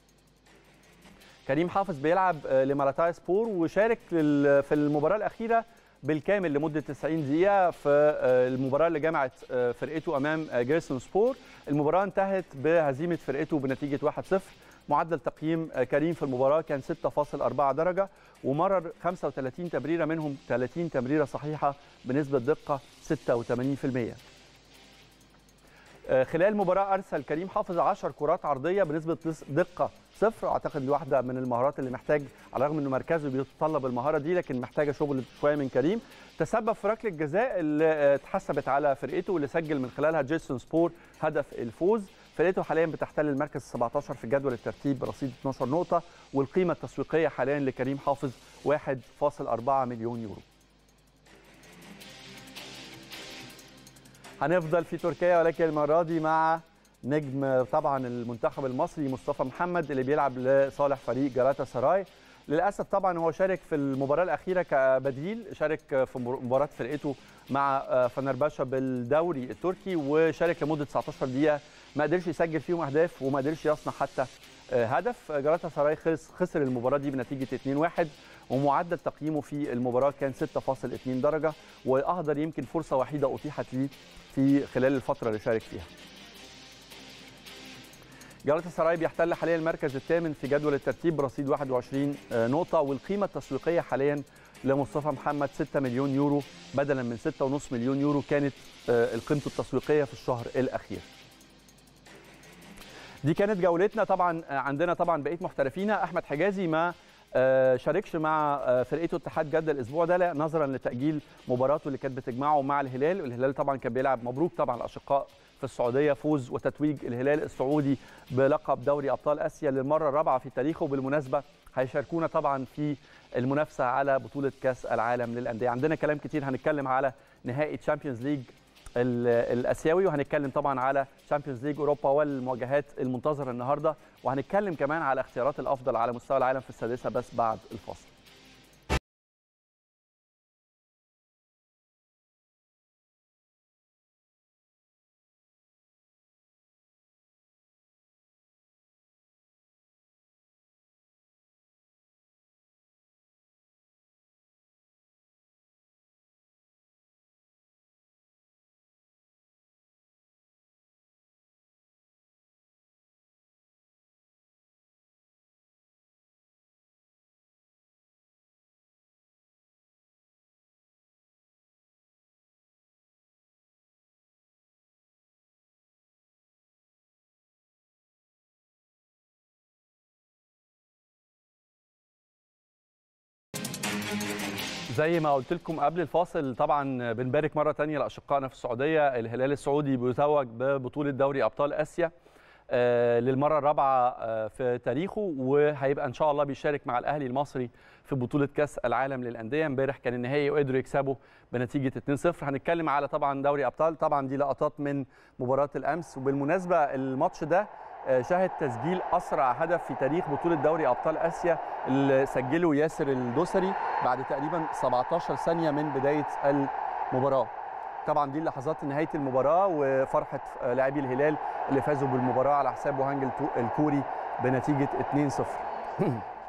كريم حافظ بيلعب لمالاتاي سبور وشارك في المباراة الأخيرة بالكامل لمده 90 دقيقه في المباراه اللي جمعت فرقته امام جيرسون سبور المباراه انتهت بهزيمه فرقته بنتيجه 1-0 معدل تقييم كريم في المباراه كان 6.4 درجه ومرر 35 تمريره منهم 30 تمريره صحيحه بنسبه دقه 86% خلال المباراه ارسل كريم حافظ 10 كرات عرضيه بنسبه دقه صفر اعتقد دي واحده من المهارات اللي محتاج على الرغم انه مركزه بيتطلب المهاره دي لكن محتاجه شغل شويه من كريم تسبب في ركله الجزاء اللي اتحسبت على فرقته واللي سجل من خلالها جيسون سبور هدف الفوز فرقته حاليا بتحتل المركز 17 في جدول الترتيب برصيد 12 نقطه والقيمه التسويقيه حاليا لكريم حافظ 1.4 مليون يورو هنفضل في تركيا ولكن المره دي مع نجم طبعا المنتخب المصري مصطفى محمد اللي بيلعب لصالح فريق جالاتا سراي للاسف طبعا هو شارك في المباراه الاخيره كبديل شارك في مباراه فرقته مع فنرباشا بالدوري التركي وشارك لمده 19 دقيقه ما قدرش يسجل فيهم اهداف وما قدرش يصنع حتى هدف جالاتا سراي خسر المباراه دي بنتيجه 2-1 ومعدل تقييمه في المباراه كان 6.2 درجه واهدر يمكن فرصه وحيده اتيحت ليه في خلال الفتره اللي شارك فيها جالاتا سراي بيحتل حاليا المركز الثامن في جدول الترتيب برصيد 21 نقطة والقيمة التسويقية حاليا لمصطفى محمد 6 مليون يورو بدلا من 6.5 مليون يورو كانت قيمته التسويقية في الشهر الأخير. دي كانت جولتنا طبعا عندنا طبعا بقيه محترفينا احمد حجازي ما شاركش مع فرقته اتحاد جده الاسبوع ده نظرا لتاجيل مباراته اللي كانت بتجمعه مع الهلال والهلال طبعا كان بيلعب مبروك طبعا الاشقاء في السعوديه فوز وتتويج الهلال السعودي بلقب دوري ابطال اسيا للمره الرابعه في تاريخه وبالمناسبه هيشاركونا طبعا في المنافسه على بطوله كاس العالم للانديه عندنا كلام كتير هنتكلم على نهائي تشامبيونز ليج الاسيوي وهنتكلم طبعا على تشامبيونز ليج اوروبا والمواجهات المنتظره النهارده وهنتكلم كمان على اختيارات الافضل على مستوى العالم في السادسه بس بعد الفاصل زي ما قلت لكم قبل الفاصل طبعا بنبارك مره ثانيه لاشقائنا في السعوديه الهلال السعودي بيتوج ببطوله دوري ابطال اسيا للمره الرابعه في تاريخه وهيبقى ان شاء الله بيشارك مع الاهلي المصري في بطوله كاس العالم للانديه امبارح كان النهائي وقدروا يكسبوا بنتيجه 2-0 هنتكلم على طبعا دوري ابطال طبعا دي لقطات من مباراه الامس وبالمناسبه الماتش ده شهد تسجيل اسرع هدف في تاريخ بطوله دوري ابطال اسيا اللي سجله ياسر الدوسري بعد تقريبا 17 ثانيه من بدايه المباراه طبعا دي لحظات نهايه المباراه وفرحه لاعبي الهلال اللي فازوا بالمباراه على حساب وهانج الكوري بنتيجه 2-0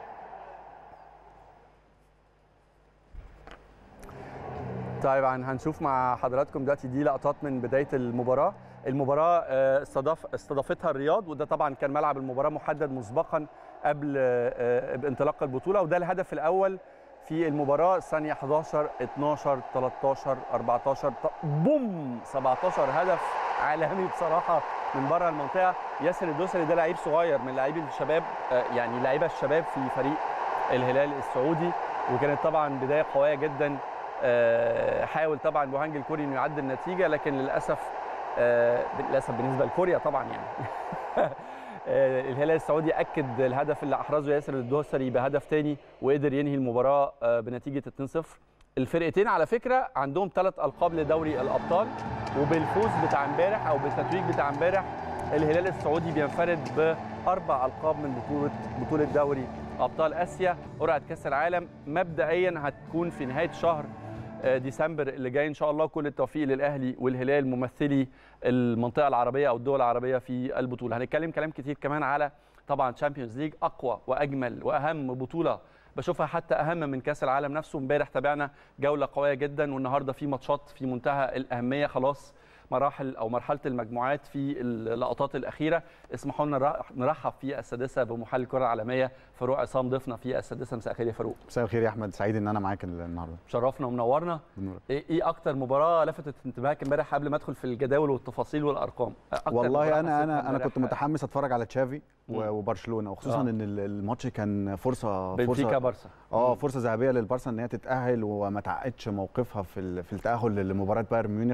طبعا هنشوف مع حضراتكم دلوقتي دي لقطات من بدايه المباراه المباراه استضاف استضافتها الرياض وده طبعا كان ملعب المباراه محدد مسبقا قبل انطلاق البطوله وده الهدف الاول في المباراه الثانيه 11 12 13 14 بوم 17 هدف عالمي بصراحه من بره المنطقه ياسر الدوسري ده لعيب صغير من لاعبي الشباب يعني لعيبه الشباب في فريق الهلال السعودي وكانت طبعا بدايه قويه جدا حاول طبعا بوهانج الكوري انه يعدل النتيجه لكن للاسف للاسف بالنسبه لكوريا طبعا يعني الهلال السعودي اكد الهدف اللي احرزه ياسر الدوسري بهدف تاني وقدر ينهي المباراه بنتيجه 2-0 الفرقتين على فكره عندهم ثلاث القاب لدوري الابطال وبالفوز بتاع امبارح او بالتتويج بتاع امبارح الهلال السعودي بينفرد باربع القاب من بطوله بطوله دوري ابطال اسيا قرعه كاس العالم مبدئيا هتكون في نهايه شهر ديسمبر اللي جاي ان شاء الله كل التوفيق للاهلي والهلال ممثلي المنطقه العربيه او الدول العربيه في البطوله هنتكلم كلام كتير كمان على طبعا تشامبيونز ليج اقوى واجمل واهم بطوله بشوفها حتى اهم من كاس العالم نفسه امبارح تابعنا جوله قويه جدا والنهارده في ماتشات في منتهى الاهميه خلاص مراحل او مرحله المجموعات في اللقطات الاخيره اسمحوا لنا نرحب في السادسه بمحلل الكره العالميه فاروق عصام ضيفنا في السادسه مساء الخير يا فاروق مساء الخير يا احمد سعيد ان انا معاك النهارده شرفنا ومنورنا ايه ايه اكتر مباراه لفتت انتباهك امبارح قبل ما ادخل في الجداول والتفاصيل والارقام والله انا انا انا كنت متحمس اتفرج على تشافي وبرشلونه وخصوصا آه. ان الماتش كان فرصه فرصه بارسا اه فرصه ذهبيه للبارسا ان هي تتاهل وما تعقدش موقفها في في التاهل لمباراه بايرن ميونخ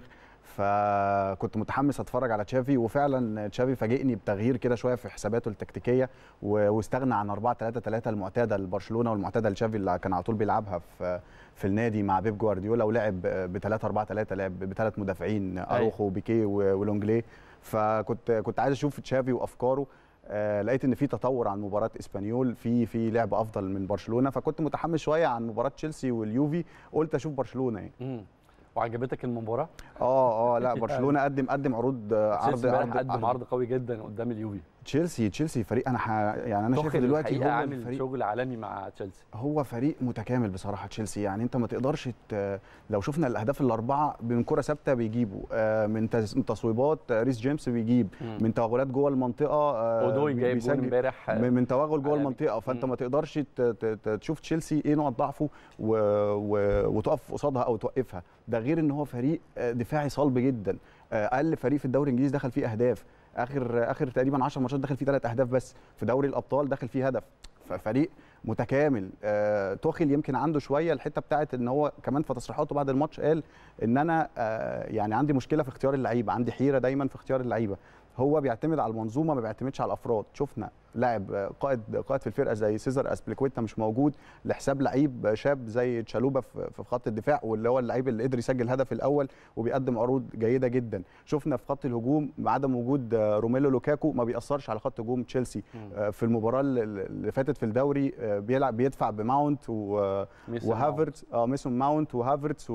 فكنت متحمس اتفرج على تشافي وفعلا تشافي فاجئني بتغيير كده شويه في حساباته التكتيكيه واستغنى عن 4 3 3 المعتاده لبرشلونه والمعتاده لتشافي اللي كان على طول بيلعبها في في النادي مع بيب جوارديولا ولعب ب 3 4 3 لعب بثلاث مدافعين اروخو وبيكي ولونجلي فكنت كنت عايز اشوف تشافي وافكاره آه لقيت ان في تطور عن مباراه اسبانيول في في لعب افضل من برشلونه فكنت متحمس شويه عن مباراه تشيلسي واليوفي قلت اشوف برشلونه يعني وعجبتك المباراه؟ اه اه لا برشلونه قدم قدم عروض عرض عرض قدم عرض قوي جدا قدام اليوفي تشيلسي تشيلسي فريق انا ح... يعني انا شايف دلوقتي هو عامل فريق شغل عالمي مع تشيلسي هو فريق متكامل بصراحه تشيلسي يعني انت ما تقدرش ت... لو شفنا الاهداف الاربعه من كره ثابته بيجيبوا من تصويبات ريس جيمس بيجيب م. من توغلات جوه المنطقه اودوي جايب جول امبارح من توغل جوه المنطقه فانت م. ما تقدرش ت... ت... تشوف تشيلسي ايه نقط ضعفه و... و... وتقف قصادها او توقفها ده غير ان هو فريق دفاعي صلب جدا اقل فريق في الدوري الانجليزي دخل فيه اهداف اخر اخر تقريبا 10 ماتشات دخل فيه ثلاث اهداف بس في دوري الابطال دخل فيه هدف ففريق متكامل آه توخيل يمكن عنده شويه الحته بتاعت ان هو كمان في تصريحاته بعد الماتش قال ان انا آه يعني عندي مشكله في اختيار اللعيبه عندي حيره دايما في اختيار اللعيبه هو بيعتمد على المنظومه ما بيعتمدش على الافراد شفنا لاعب قائد قائد في الفرقه زي سيزر اسبليكويتا مش موجود لحساب لعيب شاب زي تشالوبا في خط الدفاع واللي هو اللعيب اللي قدر يسجل الهدف الاول وبيقدم عروض جيده جدا شفنا في خط الهجوم عدم وجود روميلو لوكاكو ما بيأثرش على خط هجوم تشيلسي في المباراه اللي فاتت في الدوري بيلعب بيدفع بماونت وهافرتس اه ميسون ماونت وهافرتس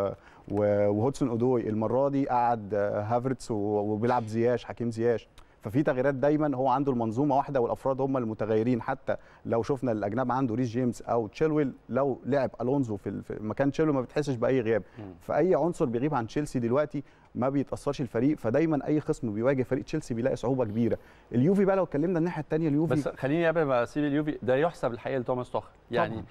وهودسون اودوي المره دي قعد هافرتس وبيلعب زياش حكيم زياش ففي تغييرات دايما هو عنده المنظومه واحده والافراد هم المتغيرين حتى لو شفنا الاجناب عنده ريس جيمس او تشيلويل لو لعب الونزو في مكان تشيلويل ما بتحسش باي غياب فاي عنصر بيغيب عن تشيلسي دلوقتي ما بيتاثرش الفريق فدايما اي خصم بيواجه فريق تشيلسي بيلاقي صعوبه كبيره اليوفي بقى لو اتكلمنا الناحيه الثانيه اليوفي بس خليني قبل ما اسيب اليوفي ده يحسب الحقيقه لتوماس توخل يعني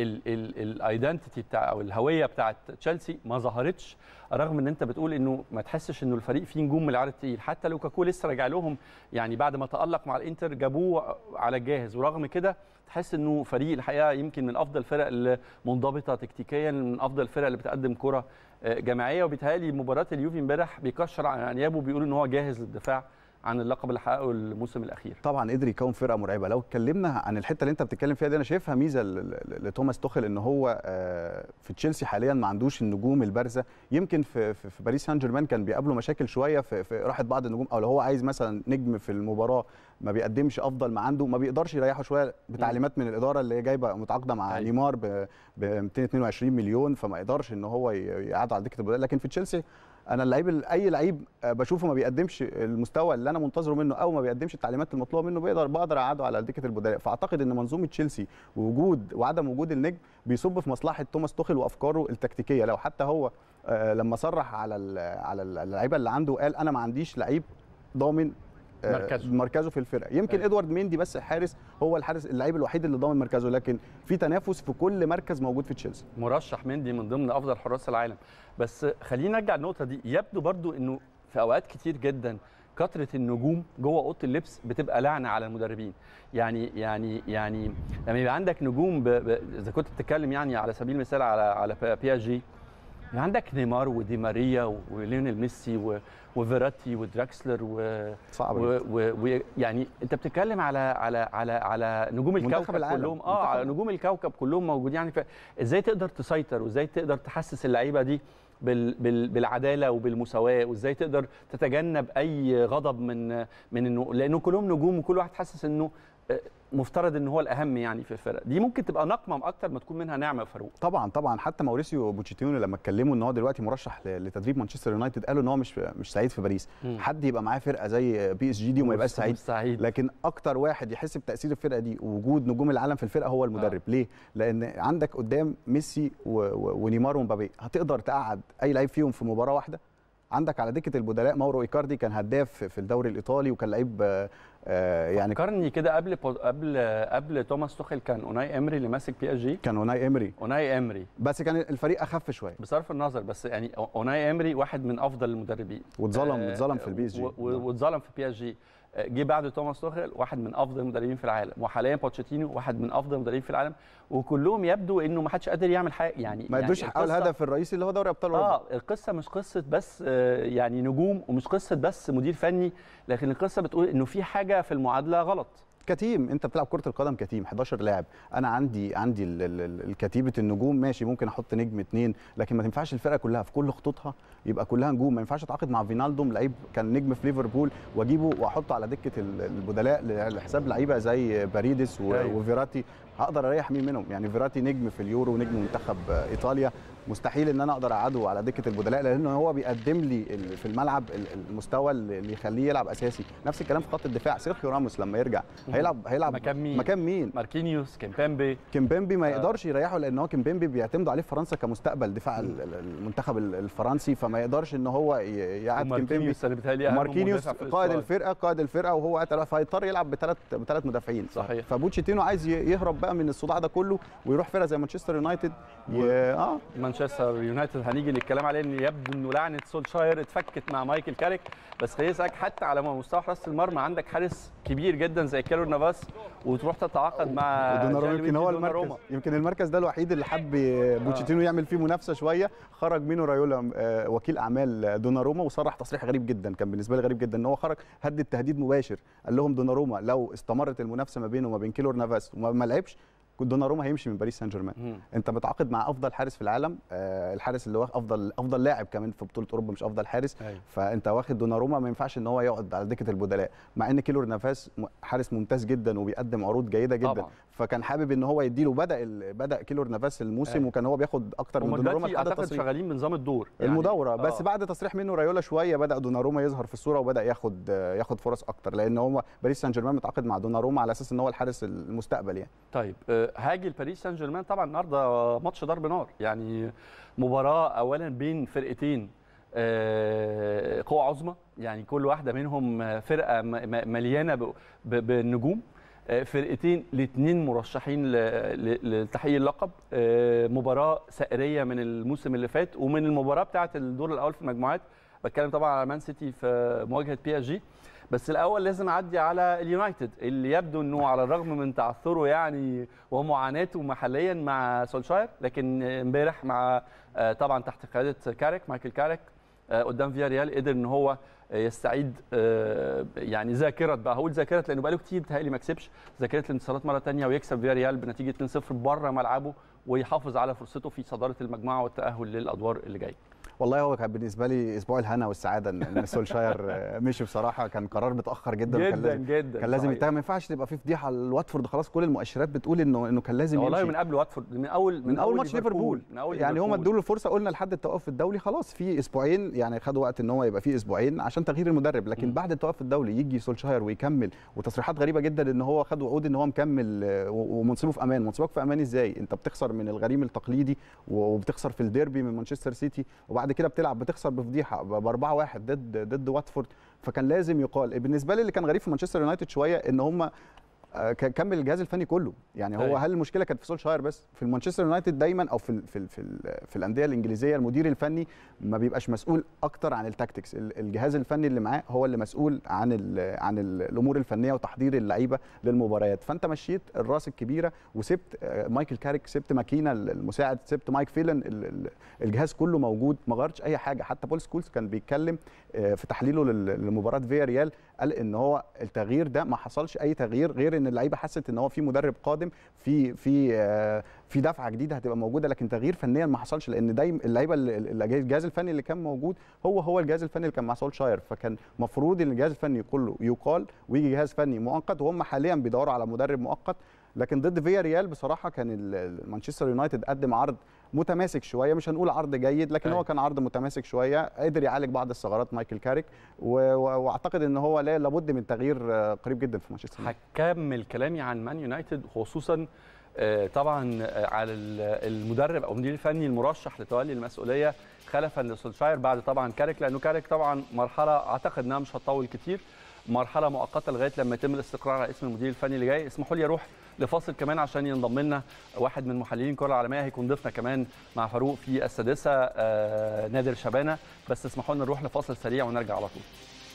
الايدنتيتي بتاع او الهويه بتاعت تشيلسي ما ظهرتش رغم ان انت بتقول انه ما تحسش انه الفريق فيه نجوم من العيار التقيل حتى لوكاكو لسه راجع لهم يعني بعد ما تالق مع الانتر جابوه على الجاهز ورغم كده تحس انه فريق الحقيقه يمكن من افضل الفرق اللي منضبطه تكتيكيا من افضل الفرق اللي بتقدم كره جماعيه وبالتالي مباراه اليوفي امبارح بيكشر عن انيابه بيقول ان هو جاهز للدفاع عن اللقب اللي حققه الموسم الاخير طبعا قدر يكون فرقه مرعبه لو اتكلمنا عن الحته اللي انت بتتكلم فيها دي انا شايفها ميزه لتوماس توخل ان هو في تشيلسي حاليا ما عندوش النجوم البارزه يمكن في في, في باريس سان جيرمان كان بيقابله مشاكل شويه في, في راحه بعض النجوم او لو هو عايز مثلا نجم في المباراه ما بيقدمش افضل ما عنده ما بيقدرش يريحه شويه بتعليمات من الاداره اللي جايبه متعاقده مع نيمار ب 222 مليون فما يقدرش ان هو يقعد على دكه البدلاء لكن في تشيلسي انا اللعيب اي لعيب بشوفه ما بيقدمش المستوى اللي انا منتظره منه او ما بيقدمش التعليمات المطلوبه منه بقدر بقدر اقعده على دكه البدلاء فاعتقد ان منظومه تشيلسي ووجود وعدم وجود النجم بيصب في مصلحه توماس توخل وافكاره التكتيكيه لو حتى هو لما صرح على على اللعيبه اللي عنده قال انا ما عنديش لعيب ضامن مركزه مركزه في الفرقه يمكن أيه. ادوارد ميندي بس الحارس هو الحارس اللعيب الوحيد اللي ضامن مركزه لكن في تنافس في كل مركز موجود في تشيلسي مرشح ميندي من ضمن افضل حراس العالم بس خلينا نرجع النقطه دي يبدو برضو انه في اوقات كتير جدا كثره النجوم جوه اوضه اللبس بتبقى لعنه على المدربين يعني يعني يعني لما يبقى عندك نجوم ب... ب... اذا كنت بتتكلم يعني على سبيل المثال على على بي اس جي عندك نيمار ودي ماريا وليونيل ميسي و... وفيراتي ودراكسلر و صعب ويعني و... انت بتتكلم على على على على نجوم الكوكب العالم. كلهم اه على نجوم الكوكب كلهم موجودين يعني ازاي تقدر تسيطر وازاي تقدر تحسس اللعيبه دي بال بال بالعداله وبالمساواه وازاي تقدر تتجنب اي غضب من من انه لانه كلهم نجوم وكل واحد حاسس انه مفترض ان هو الاهم يعني في الفرق دي ممكن تبقى نقمه اكتر ما تكون منها نعمه فاروق طبعا طبعا حتى ماوريسيو بوتشيتينو لما اتكلموا ان هو دلوقتي مرشح لتدريب مانشستر يونايتد قالوا ان هو مش مش سعيد في باريس م. حد يبقى معاه فرقه زي بي اس جي دي وما يبقاش سعيد. سعيد لكن اكتر واحد يحس بتاثير الفرقه دي ووجود نجوم العالم في الفرقه هو المدرب آه. ليه لان عندك قدام ميسي ونيمار ومبابي هتقدر تقعد اي لعيب فيهم في مباراه واحده عندك على دكه البدلاء ماورو ايكاردي كان هداف في الدوري الايطالي وكان لعيب آه يعني فكرني كده قبل قبل قبل توماس توخيل كان اوناي امري اللي ماسك بي اس جي كان اوناي امري اوناي امري بس كان الفريق اخف شويه بصرف النظر بس يعني اوناي امري واحد من افضل المدربين واتظلم آه اتظلم في البي اس جي واتظلم في بي اس جي جه بعد توماس توخيل واحد من افضل المدربين في العالم وحاليا بوتشيتينو واحد من افضل المدربين في العالم وكلهم يبدو انه ما حدش قادر يعمل حاجه يعني ما قدروش يحققوا يعني الهدف الرئيسي اللي هو دوري ابطال اوروبا اه القصه مش قصه بس يعني نجوم ومش قصه بس مدير فني لكن القصه بتقول انه في حاجه في المعادله غلط كتيم انت بتلعب كره القدم كتيم 11 لاعب انا عندي عندي الكتيبه النجوم ماشي ممكن احط نجم اثنين لكن ما تنفعش الفرقه كلها في كل خطوطها يبقى كلها نجوم ما ينفعش اتعاقد مع فينالدوم لعيب كان نجم في ليفربول واجيبه واحطه على دكه البدلاء لحساب لعيبه زي باريدس وفيراتي هقدر اريح مين منهم يعني فيراتي نجم في اليورو ونجم منتخب ايطاليا مستحيل ان انا اقدر اقعده على دكه البدلاء لانه هو بيقدم لي في الملعب المستوى اللي يخليه يلعب اساسي نفس الكلام في خط الدفاع سيرخيو راموس لما يرجع هيلعب هيلعب مكان مين مكان مين ماركينيوس كيمبيمبي كيمبيمبي ما يقدرش يريحه لان هو كيمبيمبي بيعتمدوا عليه في فرنسا كمستقبل دفاع المنتخب الفرنسي فما يقدرش ان هو يقعد كيمبيمبي ماركينيوس قائد الفرقه قائد الفرقه وهو فهيضطر يلعب بثلاث بثلاث مدافعين صحيح فبوتشيتينو عايز يهرب بقى من الصداع ده كله ويروح فرقه زي مانشستر يونايتد ي... اه مانشستر يونايتد هنيجي للكلام عليه ان يبدو انه لعنه سولشاير اتفكت مع مايكل كاريك بس خليني اسالك حتى على مستوى حراسه المرمى عندك حارس كبير جدا زي كيلور نافاس وتروح تتعاقد مع دوناروما يمكن هو المركز يمكن المركز ده الوحيد اللي حب بوتشيتينو يعمل فيه منافسه شويه خرج منه رايولا وكيل اعمال دوناروما وصرح تصريح غريب جدا كان بالنسبه لي غريب جدا ان هو خرج هدد تهديد مباشر قال لهم دوناروما لو استمرت المنافسه ما بينه وما بين كيلور نافاس وما لعبش دوناروما هيمشي من باريس سان جيرمان انت متعاقد مع افضل حارس في العالم آه الحارس اللي هو افضل افضل لاعب كمان في بطوله اوروبا مش افضل حارس أيوة. فانت واخد دوناروما ما ينفعش ان هو يقعد على دكه البدلاء مع ان كيلور نافاس حارس ممتاز جدا وبيقدم عروض جيده جدا طبعا. فكان حابب ان هو يديله بدا بدا كيلور نافاس الموسم أيوة. وكان هو بياخد اكتر من دوناروما بعد تصريح شغالين بنظام الدور يعني المدوره آه. بس بعد تصريح منه رايولا شويه بدا دوناروما يظهر في الصوره وبدا ياخد ياخد فرص اكتر لان هو باريس سان جيرمان متعاقد مع دوناروما على اساس ان هو الحارس المستقبل يعني طيب هاجي لباريس سان جيرمان طبعا النهارده ماتش ضرب نار يعني مباراه اولا بين فرقتين قوة عظمى يعني كل واحدة منهم فرقة مليانة بالنجوم فرقتين الاثنين مرشحين لتحقيق اللقب مباراة سائرية من الموسم اللي فات ومن المباراة بتاعة الدور الأول في المجموعات بتكلم طبعا على مان سيتي في مواجهة بي اس جي بس الاول لازم اعدي على اليونايتد اللي يبدو انه على الرغم من تعثره يعني ومعاناته محليا مع سولشاير لكن امبارح مع طبعا تحت قياده كاريك مايكل كاريك قدام فيا ريال قدر ان هو يستعيد يعني ذاكره بقى هقول ذاكره لانه بقاله كتير بتهيألي ما كسبش ذاكره الانتصارات مره ثانيه ويكسب فيا ريال بنتيجه 2-0 بره ملعبه ويحافظ على فرصته في صداره المجموعه والتاهل للادوار اللي جايه والله هو كان بالنسبه لي اسبوع الهنا والسعاده ان سولشاير مشي بصراحه كان قرار متاخر جدا جدا كان لازم جدا كان لازم يتهم ما ينفعش تبقى في فضيحه لواتفورد خلاص كل المؤشرات بتقول انه انه كان لازم والله يمشي من قبل واتفورد من اول من, من اول ماتش ليفربول من أول يعني هم ليفربول. ادوا له الفرصه قلنا لحد التوقف الدولي خلاص في اسبوعين يعني خدوا وقت ان هو يبقى في اسبوعين عشان تغيير المدرب لكن م. بعد التوقف الدولي يجي سولشاير ويكمل وتصريحات غريبه جدا ان هو خد وعود ان هو مكمل آه، و- ومنصبه في امان منصبك في امان ازاي انت بتخسر من الغريم التقليدي وبتخسر في الديربي من مانشستر سيتي وبعد كده بتلعب بتخسر بفضيحه ب 4 1 ضد ضد واتفورد فكان لازم يقال بالنسبه لي اللي كان غريب في مانشستر يونايتد شويه ان هم آه، ك- كمل الجهاز الفني كله يعني هو أيوة. هل المشكله كانت في سولشاير بس في المانشستر يونايتد دايما او في ال في ال في, ال في الانديه الانجليزيه المدير الفني ما بيبقاش مسؤول اكتر عن التاكتكس ال- الجهاز الفني اللي معاه هو اللي مسؤول عن ال عن ال الامور الفنيه وتحضير اللعيبه للمباريات فانت مشيت الراس الكبيره وسبت آه، مايكل كاريك سبت ماكينا المساعد سبت مايك فيلن ال- ال- الجهاز كله موجود ما غيرتش اي حاجه حتى بول سكولز كان بيتكلم آه، في تحليله لل- لمباراه فيا ريال قال ان هو التغيير ده ما حصلش اي تغيير غير ان اللعيبه حست ان هو في مدرب قادم في في آه، في دفعه جديده هتبقى موجوده لكن تغيير فنيا ما حصلش لان دايما اللعيبه اللي- اللي- الجهاز الفني اللي كان موجود هو هو الجهاز الفني اللي كان مع سولشاير فكان مفروض ان الجهاز الفني كله يقال ويجي جهاز فني مؤقت وهم حاليا بيدوروا على مدرب مؤقت لكن ضد فيا ريال بصراحه كان ال- ال- مانشستر يونايتد قدم عرض متماسك شويه مش هنقول عرض جيد لكن أيوة. هو كان عرض متماسك شويه قدر يعالج بعض الثغرات مايكل كاريك و- و- واعتقد ان هو لا لابد من تغيير آه، قريب جدا في مانشستر يونايتد. هكمل كلامي عن مان يونايتد خصوصا آه، طبعا آه، على ال- المدرب او المدير الفني المرشح لتولي المسؤوليه خلفا لسولشاير بعد طبعا كاريك لانه كاريك طبعا مرحله اعتقد انها مش هتطول كتير مرحله مؤقته لغايه لما يتم الاستقرار على اسم المدير الفني اللي جاي اسمحوا لي اروح لفاصل كمان عشان ينضم لنا واحد من محللين الكره العالميه هيكون ضيفنا كمان مع فاروق في السادسه آه، نادر شبانه بس اسمحوا لنا نروح لفاصل سريع ونرجع على طول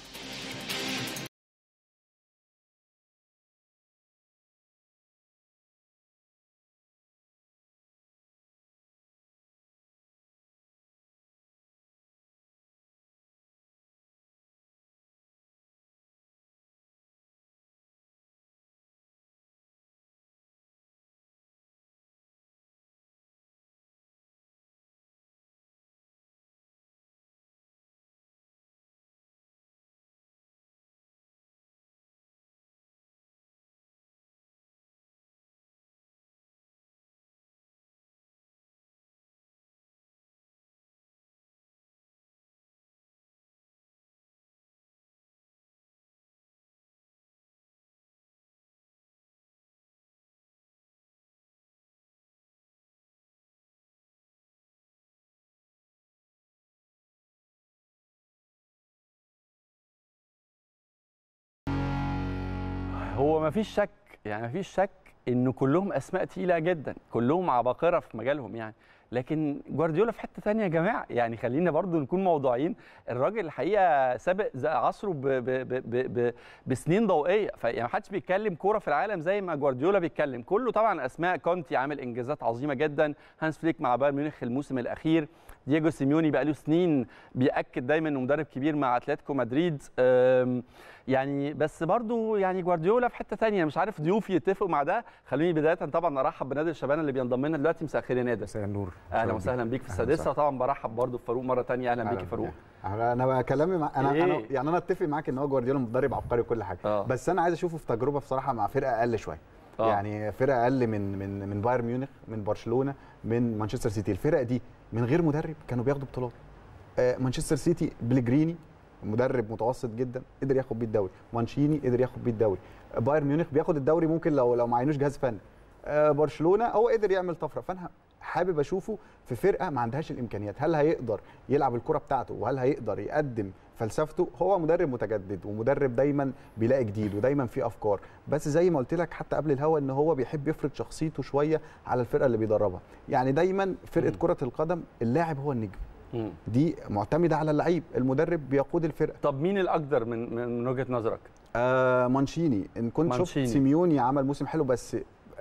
هو ما فيش شك يعني ما فيش شك ان كلهم اسماء تقيله جدا كلهم عباقره في مجالهم يعني لكن جوارديولا في حته ثانيه يا جماعه يعني خلينا برضو نكون موضوعيين الراجل الحقيقه سابق ز- عصره ب ب ب ب ب بسنين ضوئيه فيعني ما حدش بيتكلم كوره في العالم زي ما جوارديولا بيتكلم كله طبعا اسماء كونتي عامل انجازات عظيمه جدا هانس فليك مع بايرن ميونخ الموسم الاخير دييجو سيميوني بقى له سنين بياكد دايما انه مدرب كبير مع اتلتيكو مدريد أم، يعني بس برضو يعني جوارديولا في حته ثانيه مش عارف ضيوفي يتفقوا مع ده خلوني بدايه طبعا ارحب بنادر الشبانه اللي بينضم لنا دلوقتي مساء الخير يا نادر مساء النور اهلا وسهلا بيك في السادسه وطبعا برحب برضو بفاروق مره ثانيه اهلا بيك يا فاروق انا انا بقى كلامي مع انا, إيه؟ أنا يعني انا اتفق معاك ان هو جوارديولا مدرب عبقري وكل حاجه آه. بس انا عايز اشوفه في تجربه بصراحه مع فرقه اقل شويه آه. يعني فرقه اقل من من من بايرن ميونخ من برشلونه من مانشستر سيتي الفرق دي من غير مدرب كانوا بياخدوا بطولات آه، مانشستر سيتي بليجريني مدرب متوسط جدا قدر ياخد بيه الدوري مانشيني قدر ياخد بيه الدوري آه، بايرن ميونخ بياخد الدوري ممكن لو لو ما عينوش جهاز فني آه، برشلونه هو قدر يعمل طفره فانا حابب اشوفه في فرقه ما عندهاش الامكانيات هل هيقدر يلعب الكره بتاعته وهل هيقدر يقدم فلسفته هو مدرب متجدد ومدرب دايما بيلاقي جديد ودايما فيه افكار بس زي ما قلت لك حتى قبل الهوا ان هو بيحب يفرض شخصيته شويه على الفرقه اللي بيدربها يعني دايما فرقه مم. كره القدم اللاعب هو النجم مم. دي معتمده على اللعيب المدرب بيقود الفرقه طب مين الاقدر من من من وجهه نظرك آه مانشيني ان كنت مانشيني. شفت سيميوني عمل موسم حلو بس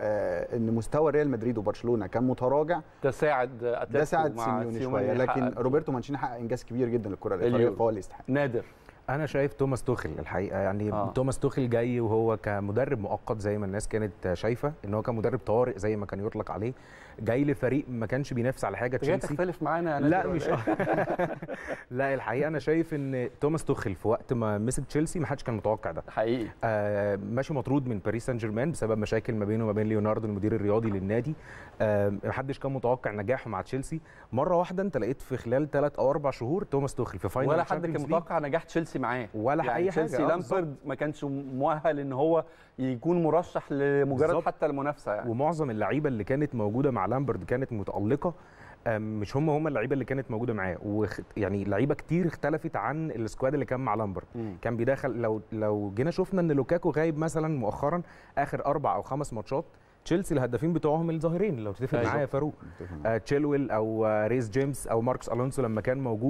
آه ان مستوى ريال مدريد وبرشلونه كان متراجع ده ساعد اتلتيكو ده ساعد مع سيميوني شويه لكن يحقق- روبرتو مانشيني حقق انجاز كبير جدا للكره الايطاليه اليورو. فهو اللي يستحق نادر انا شايف توماس توخل الحقيقه يعني آه. آه. توماس توخل جاي وهو كمدرب مؤقت زي ما الناس كانت شايفه ان هو كمدرب طارئ زي ما كان يطلق عليه جاي لفريق ما كانش بينافس على حاجه انت جاي تشيلسي تختلف معانا يا لا نادر ولا مش إيه؟ لا الحقيقه انا شايف ان توماس توخل في وقت ما مسك تشيلسي ما حدش كان متوقع ده حقيقي آه ماشي مطرود من باريس سان جيرمان بسبب مشاكل ما بينه وما بين ليوناردو المدير الرياضي للنادي آه محدش كان متوقع نجاحه مع تشيلسي مره واحده انت لقيت في خلال ثلاث او اربع شهور توماس توخل في فاينل ولا حد كان Champions League. متوقع نجاح تشيلسي معاه ولا يعني اي حاجه تشيلسي آه، لامبرد ما كانش مؤهل ان هو يكون مرشح لمجرد بالظبط. حتى المنافسه يعني ومعظم اللعيبه اللي كانت موجوده مع لامبرد كانت متالقه أم، مش هم هم اللعيبه اللي كانت موجوده معاه وخ... يعني لعيبه كتير اختلفت عن السكواد اللي كان مع لامبرد مم. كان بيدخل لو لو جينا شفنا ان لوكاكو غايب مثلا مؤخرا اخر اربع او خمس ماتشات تشيلسي الهدافين بتوعهم الظاهرين لو تتفق أيوة. معايا يا فاروق آه تشيلويل او آه ريس جيمس او ماركس الونسو لما كان موجود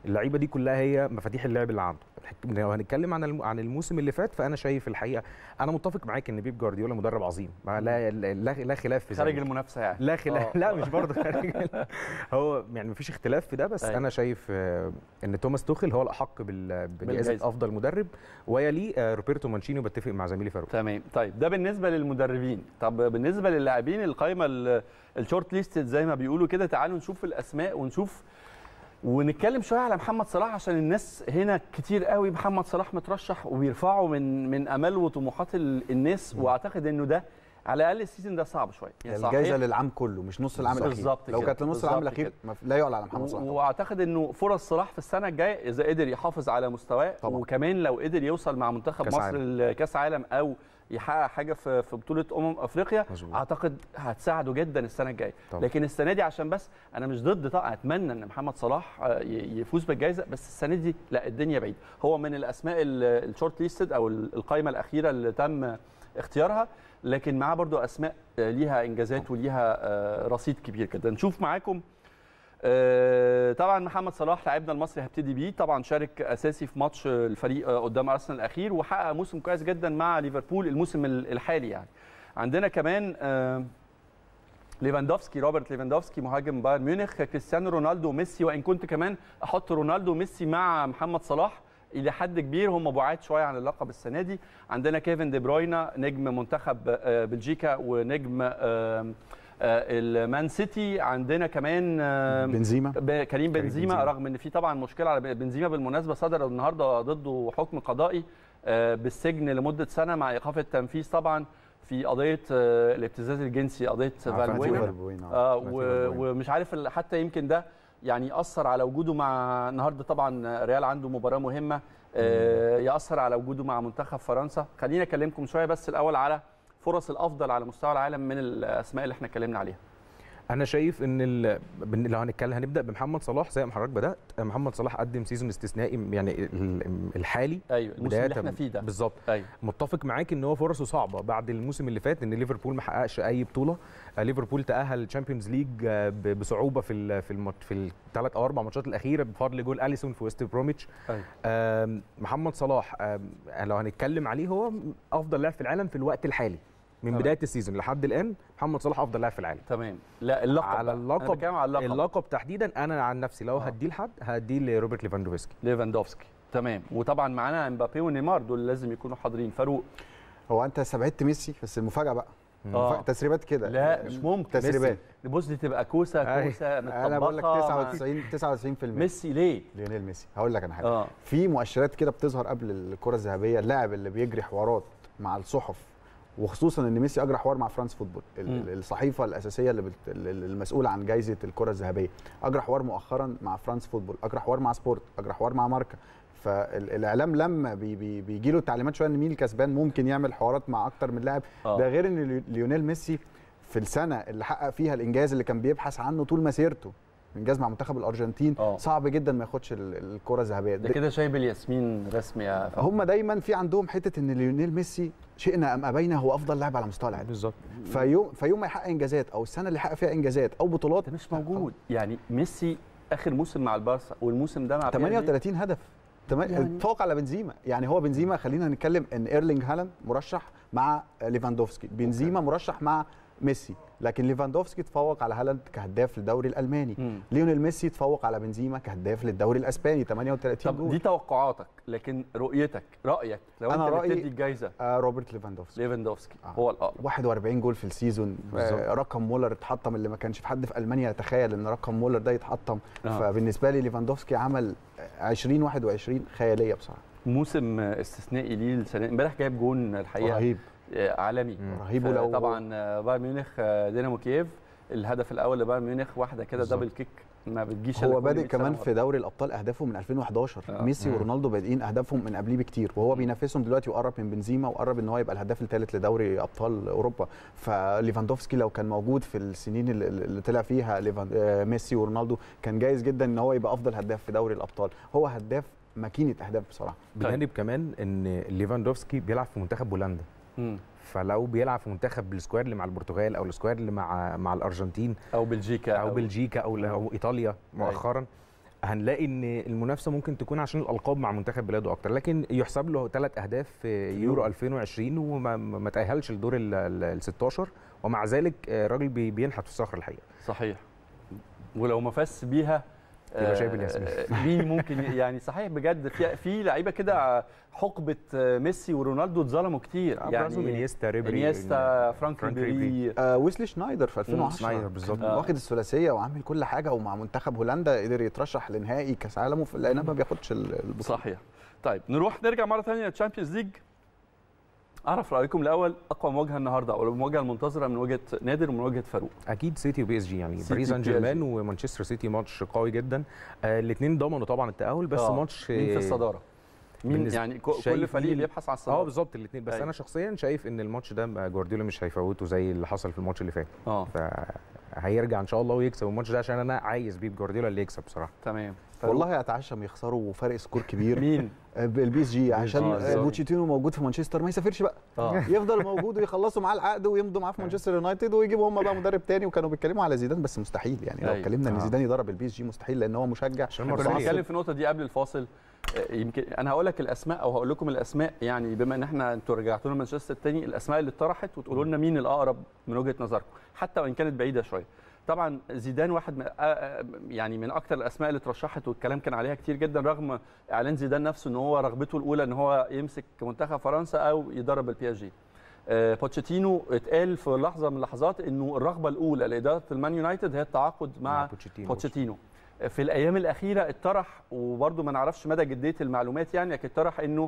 اللعيبه دي كلها هي مفاتيح اللعب اللي عنده لو هنتكلم عن عن الموسم اللي فات فانا شايف الحقيقه انا متفق معاك ان بيب جوارديولا مدرب عظيم لا لا, لا خلاف في خارج المنافسه يعني لا خلاف لا مش برضه خارج هو يعني مفيش اختلاف في ده بس أي. انا شايف ان توماس توخل هو الاحق بجائزه افضل مدرب ويليه روبرتو مانشيني وبتفق مع زميلي فاروق تمام طيب ده بالنسبه للمدربين طب بالنسبه للاعبين القائمه الشورت ليستد زي ما بيقولوا كده تعالوا نشوف الاسماء ونشوف ونتكلم شويه على محمد صلاح عشان الناس هنا كتير قوي محمد صلاح مترشح وبيرفعوا من من امال وطموحات الناس واعتقد انه ده على الاقل السيزون ده صعب شويه يعني الجائزه للعام كله مش نص العام الاخير بالظبط لو كانت لنص العام الاخير لا يعلى على محمد صلاح واعتقد انه فرص صلاح في السنه الجايه اذا قدر يحافظ على مستواه وكمان لو قدر يوصل مع منتخب مصر لكاس عالم او يحقق حاجه في في بطوله امم افريقيا مزبوط. اعتقد هتساعده جدا السنه الجايه لكن السنه دي عشان بس انا مش ضد طبعا اتمنى ان محمد صلاح يفوز بالجائزه بس السنه دي لا الدنيا بعيد هو من الاسماء الشورت ليستد او القائمه الاخيره اللي تم اختيارها لكن معاه برضو اسماء ليها انجازات وليها رصيد كبير جدا نشوف معاكم طبعا محمد صلاح لاعبنا المصري هبتدي بيه طبعا شارك اساسي في ماتش الفريق قدام ارسنال الاخير وحقق موسم كويس جدا مع ليفربول الموسم الحالي يعني عندنا كمان ليفاندوفسكي روبرت ليفاندوفسكي مهاجم بايرن ميونخ كريستيانو رونالدو وميسي وان كنت كمان احط رونالدو وميسي مع محمد صلاح الى حد كبير هم بعاد شويه عن اللقب السنه دي عندنا كيفن دي بروينا نجم منتخب بلجيكا ونجم المان سيتي عندنا كمان بنزيما كريم بنزيما رغم ان في طبعا مشكله على بنزيما بالمناسبه صدر النهارده ضده حكم قضائي بالسجن لمده سنه مع ايقاف التنفيذ طبعا في قضيه الابتزاز الجنسي قضيه فالبوينا آه ومش عارف حتى يمكن ده يعني ياثر على وجوده مع النهارده طبعا ريال عنده مباراه مهمه ياثر على وجوده مع منتخب فرنسا خليني اكلمكم شويه بس الاول على فرص الافضل على مستوى العالم من الاسماء اللي احنا اتكلمنا عليها انا شايف ان لو هنتكلم هنبدا بمحمد صلاح زي ما حضرتك بدات محمد صلاح قدم سيزون استثنائي يعني الحالي ايوه الموسم اللي احنا فيه ده بالظبط أيوة. متفق معاك ان هو فرصه صعبه بعد الموسم اللي فات ان ليفربول ما حققش اي بطوله ليفربول تاهل الشامبيونز ليج بصعوبه في في المط... في الثلاث او اربع ماتشات الاخيره بفضل جول اليسون في ويست بروميتش أيوة. محمد صلاح لو هنتكلم عليه هو افضل لاعب في العالم في الوقت الحالي من تمام. بدايه السيزون لحد الان محمد صلاح افضل لاعب في العالم تمام لا اللقب على اللقب على اللقب اللقب تحديدا انا عن نفسي لو آه. هديه لحد هديه لروبرت ليفاندوفسكي ليفاندوفسكي تمام وطبعا معانا امبابي ونيمار دول لازم يكونوا حاضرين فاروق هو انت استبعدت ميسي بس المفاجاه بقى آه. تسريبات كده لا مش ممكن تسريبات بص دي تبقى كوسه كوسه متطبقه انا بقول لك 99 99% ميسي ليه؟ ليونيل ميسي هقول لك انا حاجه آه. في مؤشرات كده بتظهر قبل الكره الذهبيه اللاعب اللي بيجري حوارات مع الصحف وخصوصا ان ميسي اجرى حوار مع فرانس فوتبول الصحيفه الاساسيه اللي بت... المسؤوله عن جائزه الكره الذهبيه اجرى حوار مؤخرا مع فرانس فوتبول اجرى حوار مع سبورت اجرى حوار مع ماركا فالاعلام لما بي بي بيجي له تعليمات شويه ان مين الكسبان ممكن يعمل حوارات مع اكتر من لاعب ده غير ان ليونيل ميسي في السنه اللي حقق فيها الانجاز اللي كان بيبحث عنه طول مسيرته انجاز مع منتخب الارجنتين أوه. صعب جدا ما ياخدش الكره الذهبيه ده كده شايب الياسمين رسمي يا هم دايما في عندهم حته ان ليونيل ميسي شئنا ام ابينا هو افضل لاعب على مستوى العالم بالظبط فيوم فيوم ما يحقق انجازات او السنه اللي يحقق فيها انجازات او بطولات ده مش موجود يعني ميسي اخر موسم مع البارسا والموسم ده مع 38 هدف يعني تفوق على بنزيما يعني هو بنزيما خلينا نتكلم ان ايرلينج هالاند مرشح مع ليفاندوفسكي بنزيما مرشح مع ميسي لكن ليفاندوفسكي تفوق على هالاند كهداف للدوري الالماني مم. ليونيل ميسي تفوق على بنزيما كهداف للدوري الاسباني 38 طب جول دي توقعاتك لكن رؤيتك رايك لو أنا انت رأيي بتدي الجايزه آه روبرت ليفاندوفسكي ليفاندوفسكي آه. هو الاقرب 41 جول في السيزون آه رقم مولر اتحطم اللي ما كانش في حد في المانيا يتخيل ان رقم مولر ده يتحطم آه. فبالنسبه لي ليفاندوفسكي عمل 2021 خياليه بصراحه موسم استثنائي ليه السنه امبارح جايب جون الحقيقه رهيب عالمي رهيب ولو طبعا بايرن ميونخ دينامو كييف الهدف الاول لبايرن ميونخ واحده كده دبل كيك ما بتجيش هو بادئ كمان في دوري الابطال اهدافه من 2011 آه. ميسي مم. ورونالدو بادئين اهدافهم من قبليه بكتير وهو بينافسهم دلوقتي وقرب من بنزيما وقرب ان هو يبقى الهداف الثالث لدوري ابطال اوروبا فليفاندوفسكي لو كان موجود في السنين اللي طلع فيها ليفان ميسي ورونالدو كان جايز جدا ان هو يبقى افضل هداف في دوري الابطال هو هداف ماكينه اهداف بصراحه بجانب كمان ان ليفاندوفسكي بيلعب في منتخب بولندا مم. فلو بيلعب في منتخب السكواد اللي مع البرتغال او السكواد اللي مع مع الارجنتين او بلجيكا او, أو بلجيكا او, أو ايطاليا مؤخرا هنلاقي ان المنافسه ممكن تكون عشان الالقاب مع منتخب بلاده اكتر لكن يحسب له ثلاث اهداف في يورو 2020 وما ما تاهلش لدور ال 16 ومع ذلك الراجل بينحت في الصخر الحقيقه صحيح ولو ما فاز بيها يبقى شايف الياسمين مين ممكن يعني صحيح بجد في في لعيبه كده حقبه ميسي ورونالدو اتظلموا كتير يعني انيستا ريبري انيستا فرانك ريبيري آه ويسلي شنايدر في 2010 شنايدر بالظبط آه. واخد الثلاثيه وعامل كل حاجه ومع منتخب هولندا قدر يترشح لنهائي كاس عالم وفي لقيناه ما بياخدش البطوله صحيح طيب نروح نرجع مره ثانيه للتشامبيونز ليج اعرف رايكم الاول اقوى مواجهه النهارده او المواجهه المنتظره من وجهه نادر ومن وجهه فاروق اكيد سيتي وبي اس جي يعني باريس سان جيرمان ومانشستر سيتي ماتش قوي جدا آه الاثنين ضمنوا طبعا التاهل بس آه. ماتش مين في الصداره مين يعني كل فريق بيبحث عن الصداره اه بالظبط الاثنين بس أي. انا شخصيا شايف ان الماتش ده جوارديولا مش هيفوته زي اللي حصل في الماتش اللي فات اه هيرجع ان شاء الله ويكسب الماتش ده عشان انا عايز بيب جوارديولا اللي يكسب بصراحه تمام والله اتعشم يخسروا فرق سكور كبير مين البي اس جي عشان آه بوتشيتينو موجود في مانشستر ما يسافرش بقى آه. يفضل موجود ويخلصوا معاه العقد ويمضوا معاه في مانشستر يونايتد ويجيبوا هم بقى مدرب تاني وكانوا بيتكلموا على زيدان بس مستحيل يعني لو اتكلمنا ان زيدان يدرب البي اس جي مستحيل لان هو مشجع كنا بنتكلم في النقطه دي قبل الفاصل يمكن انا هقول لك الاسماء او هقول لكم الاسماء يعني بما ان احنا انتوا رجعتوا لنا مانشستر تاني الاسماء اللي اتطرحت وتقولوا لنا مين الاقرب من وجهه نظركم حتى وان كانت بعيده شويه طبعا زيدان واحد من يعني من اكثر الاسماء اللي اترشحت والكلام كان عليها كتير جدا رغم اعلان زيدان نفسه ان هو رغبته الاولى ان هو يمسك منتخب فرنسا او يدرب البي اس جي بوتشيتينو اتقال في لحظه من اللحظات انه الرغبه الاولى لاداره المان يونايتد هي التعاقد مع, مع بوتشيتينو, بوتشيتينو. في الايام الاخيره اتطرح وبرده ما نعرفش مدى جديه المعلومات يعني لكن اتطرح انه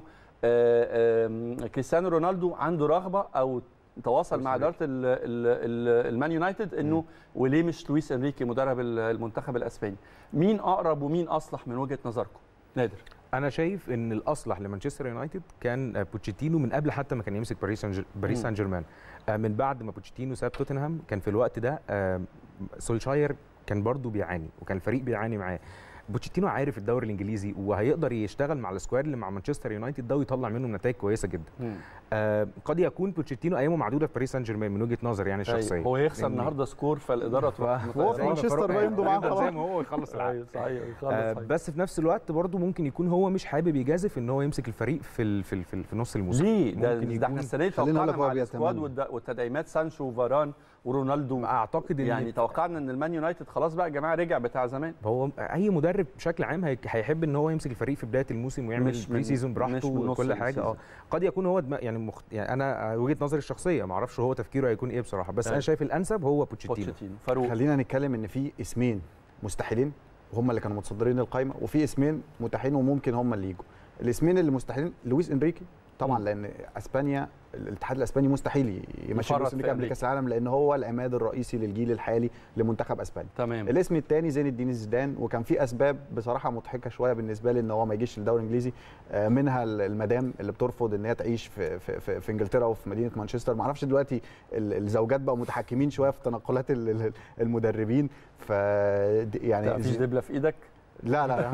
كريستيانو رونالدو عنده رغبه او تواصل مع اداره المان يونايتد انه وليه مش لويس انريكي مدرب المنتخب الاسباني مين اقرب ومين اصلح من وجهه نظركم نادر انا شايف ان الاصلح لمانشستر يونايتد كان بوتشيتينو من قبل حتى ما كان يمسك باريس باريس سان جيرمان من بعد ما بوتشيتينو ساب توتنهام كان في الوقت ده سولشاير كان برضه بيعاني وكان الفريق بيعاني معاه بوتشيتينو عارف الدوري الانجليزي وهيقدر يشتغل مع السكواد اللي مع مانشستر يونايتد ده ويطلع منهم نتائج كويسه جدا آه قد يكون بوتشيتينو ايامه معدوده في باريس سان جيرمان من وجهه نظري يعني الشخصيه هو يخسر النهارده سكور فالاداره هو في مانشستر بقى يمضوا معاه خلاص زي ما هو يخلص العقد صحيح آه بس في نفس الوقت برضه ممكن يكون هو مش حابب يجازف ان هو يمسك الفريق في ال في, ال في, في نص الموسم ليه ده, ده احنا السنه دي توقعنا مع السكواد والتدعيمات سانشو وفاران ورونالدو اعتقد يعني توقعنا ان المان يونايتد خلاص بقى يا جماعه رجع بتاع زمان هو اي مدرب بشكل عام هيحب ان هو يمسك الفريق في بدايه الموسم ويعمل بري سيزون براحته وكل حاجه اه قد يكون هو يعني مخت... يعني انا وجهه نظري الشخصيه ما اعرفش هو تفكيره هيكون ايه بصراحه بس انا شايف الانسب هو بوتشيتينو فاروق خلينا نتكلم ان في اسمين مستحيلين وهم اللي كانوا متصدرين القائمه وفي اسمين متاحين وممكن هم اللي يجوا الاسمين اللي مستحيلين لويس انريكي طبعا لان اسبانيا الاتحاد الاسباني مستحيل يمشي لويس انريكي قبل كاس العالم لان هو العماد الرئيسي للجيل الحالي لمنتخب اسبانيا تمام الاسم الثاني زين الدين زيدان وكان في اسباب بصراحه مضحكه شويه بالنسبه لي ان هو ما يجيش للدوري الانجليزي منها المدام اللي بترفض ان هي تعيش في, في, في, في انجلترا وفي مدينه مانشستر ما اعرفش دلوقتي الزوجات بقوا متحكمين شويه في تنقلات المدربين ف يعني مفيش دبله في ايدك لا لا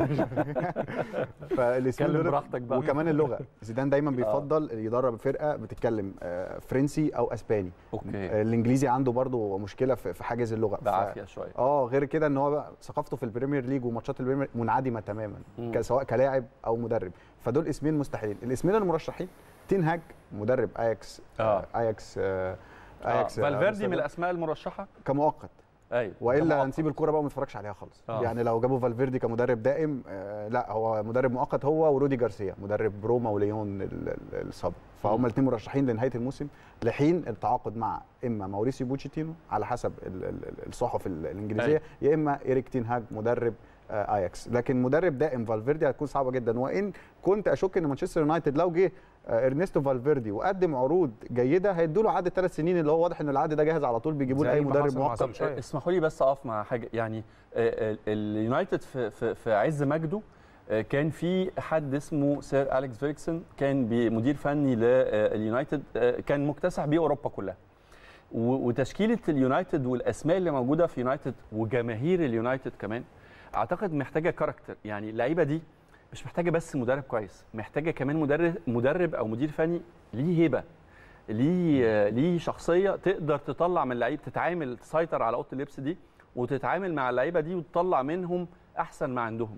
فالاسم براحتك بقى وكمان اللغه زيدان دايما بيفضل يدرب فرقه بتتكلم فرنسي او اسباني اوكي الانجليزي عنده برضو مشكله في حاجز اللغه بعافيه شويه اه غير كده ان هو بقى ثقافته في البريمير ليج وماتشات البريمير منعدمه تماما سواء كلاعب او مدرب فدول اسمين مستحيلين الاسمين المرشحين تين هاج مدرب اياكس آه. اياكس آه. اياكس آه. فالفيردي من الاسماء المرشحه كمؤقت ايوه والا نسيب الكوره بقى وما نتفرجش عليها خالص آه. يعني لو جابوا فالفيردي كمدرب دائم آه لا هو مدرب مؤقت هو ورودي جارسيا مدرب روما وليون السابق فهم الاثنين مرشحين لنهايه الموسم لحين التعاقد مع اما ماوريسيو بوتشيتينو على حسب الصحف الانجليزيه أيوه. يا اما ايريك تين هاج مدرب اياكس لكن مدرب دائم فالفيردي هتكون صعبه جدا وان كنت اشك ان مانشستر يونايتد لو جه ارنستو فالفيردي وقدم عروض جيده هيدوا له عقد ثلاث سنين اللي هو واضح ان العقد ده جاهز على طول بيجيبوا له اي مدرب مؤقت اسمحوا لي بس اقف مع حاجه يعني اليونايتد في, في, في عز مجده كان في حد اسمه سير اليكس فيركسون كان مدير فني لليونايتد كان مكتسح بيه اوروبا كلها وتشكيله اليونايتد والاسماء اللي موجوده في يونايتد وجماهير اليونايتد كمان اعتقد محتاجه كاركتر يعني اللعيبه دي مش محتاجه بس مدرب كويس محتاجه كمان مدرب مدرب او مدير فني ليه هيبه ليه ليه شخصيه تقدر تطلع من اللعيب تتعامل تسيطر على اوضه اللبس دي وتتعامل مع اللعيبه دي وتطلع منهم احسن ما عندهم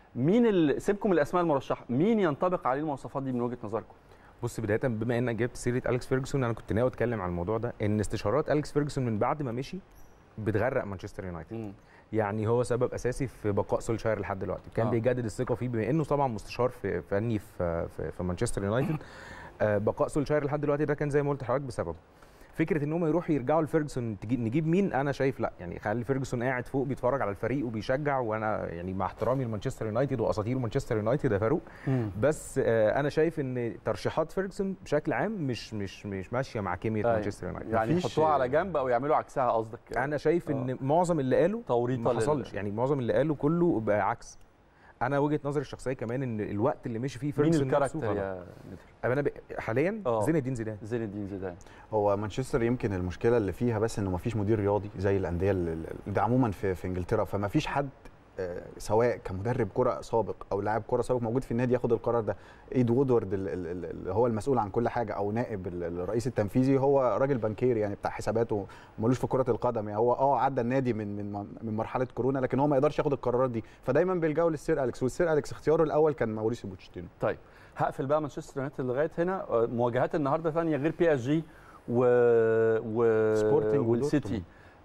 مين ال... سيبكم الاسماء المرشحه مين ينطبق عليه المواصفات دي من وجهه نظركم بص بدايه بما انك جبت سيره اليكس فيرجسون انا كنت ناوي اتكلم عن الموضوع ده ان استشارات اليكس فيرجسون من بعد ما مشي بتغرق مانشستر يونايتد يعني هو سبب اساسي في بقاء سولشاير لحد دلوقتي كان آه. آه. بيجدد الثقه فيه بما انه طبعا مستشار في فني في في, في مانشستر يونايتد آه بقاء سولشاير لحد دلوقتي ده كان زي ما قلت لحضرتك بسببه فكره ان هم يروحوا يرجعوا لفيرجسون تجي- نجيب مين انا شايف لا يعني خلي فيرجسون قاعد فوق بيتفرج على الفريق وبيشجع وانا يعني مع احترامي لمانشستر يونايتد واساطير مانشستر يونايتد يا فاروق بس آه انا شايف ان ترشيحات فيرجسون بشكل عام مش مش مش ماشيه مع كيمياء أيوة. مانشستر يونايتد يعني مفيش- يحطوها على جنب او يعملوا عكسها قصدك انا شايف ان معظم اللي قاله توريطه ما لل- حصلش يعني معظم اللي قاله كله بقى عكس انا وجهه نظري الشخصيه كمان ان الوقت اللي مشي فيه مين فيرجسون نفسه الكاركتر غلط. يا ندر؟ انا ب... حاليا آه. زين الدين زيدان زين الدين زيدان هو مانشستر يمكن المشكله اللي فيها بس انه ما فيش مدير رياضي زي الانديه ال- ال- ده عموما في في انجلترا فما فيش حد آه، سواء كمدرب كره سابق او لاعب كره سابق موجود في النادي ياخد القرار ده ايد وودورد ال- ال- ال- اللي هو المسؤول عن كل حاجه او نائب ال- الرئيس التنفيذي هو راجل بنكير يعني بتاع حساباته ملوش في كره القدم يعني هو اه عدى النادي من من من مرحله كورونا لكن هو ما يقدرش ياخد القرارات دي فدايما بيلجأوا للسير اليكس والسير اليكس اختياره الاول كان ماوريسيو بوتشيتينو طيب هقفل بقى مانشستر يونايتد لغايه هنا آه، مواجهات النهارده ثانيه غير بي اس جي و و سبورتنج والسيتي ودورتموند.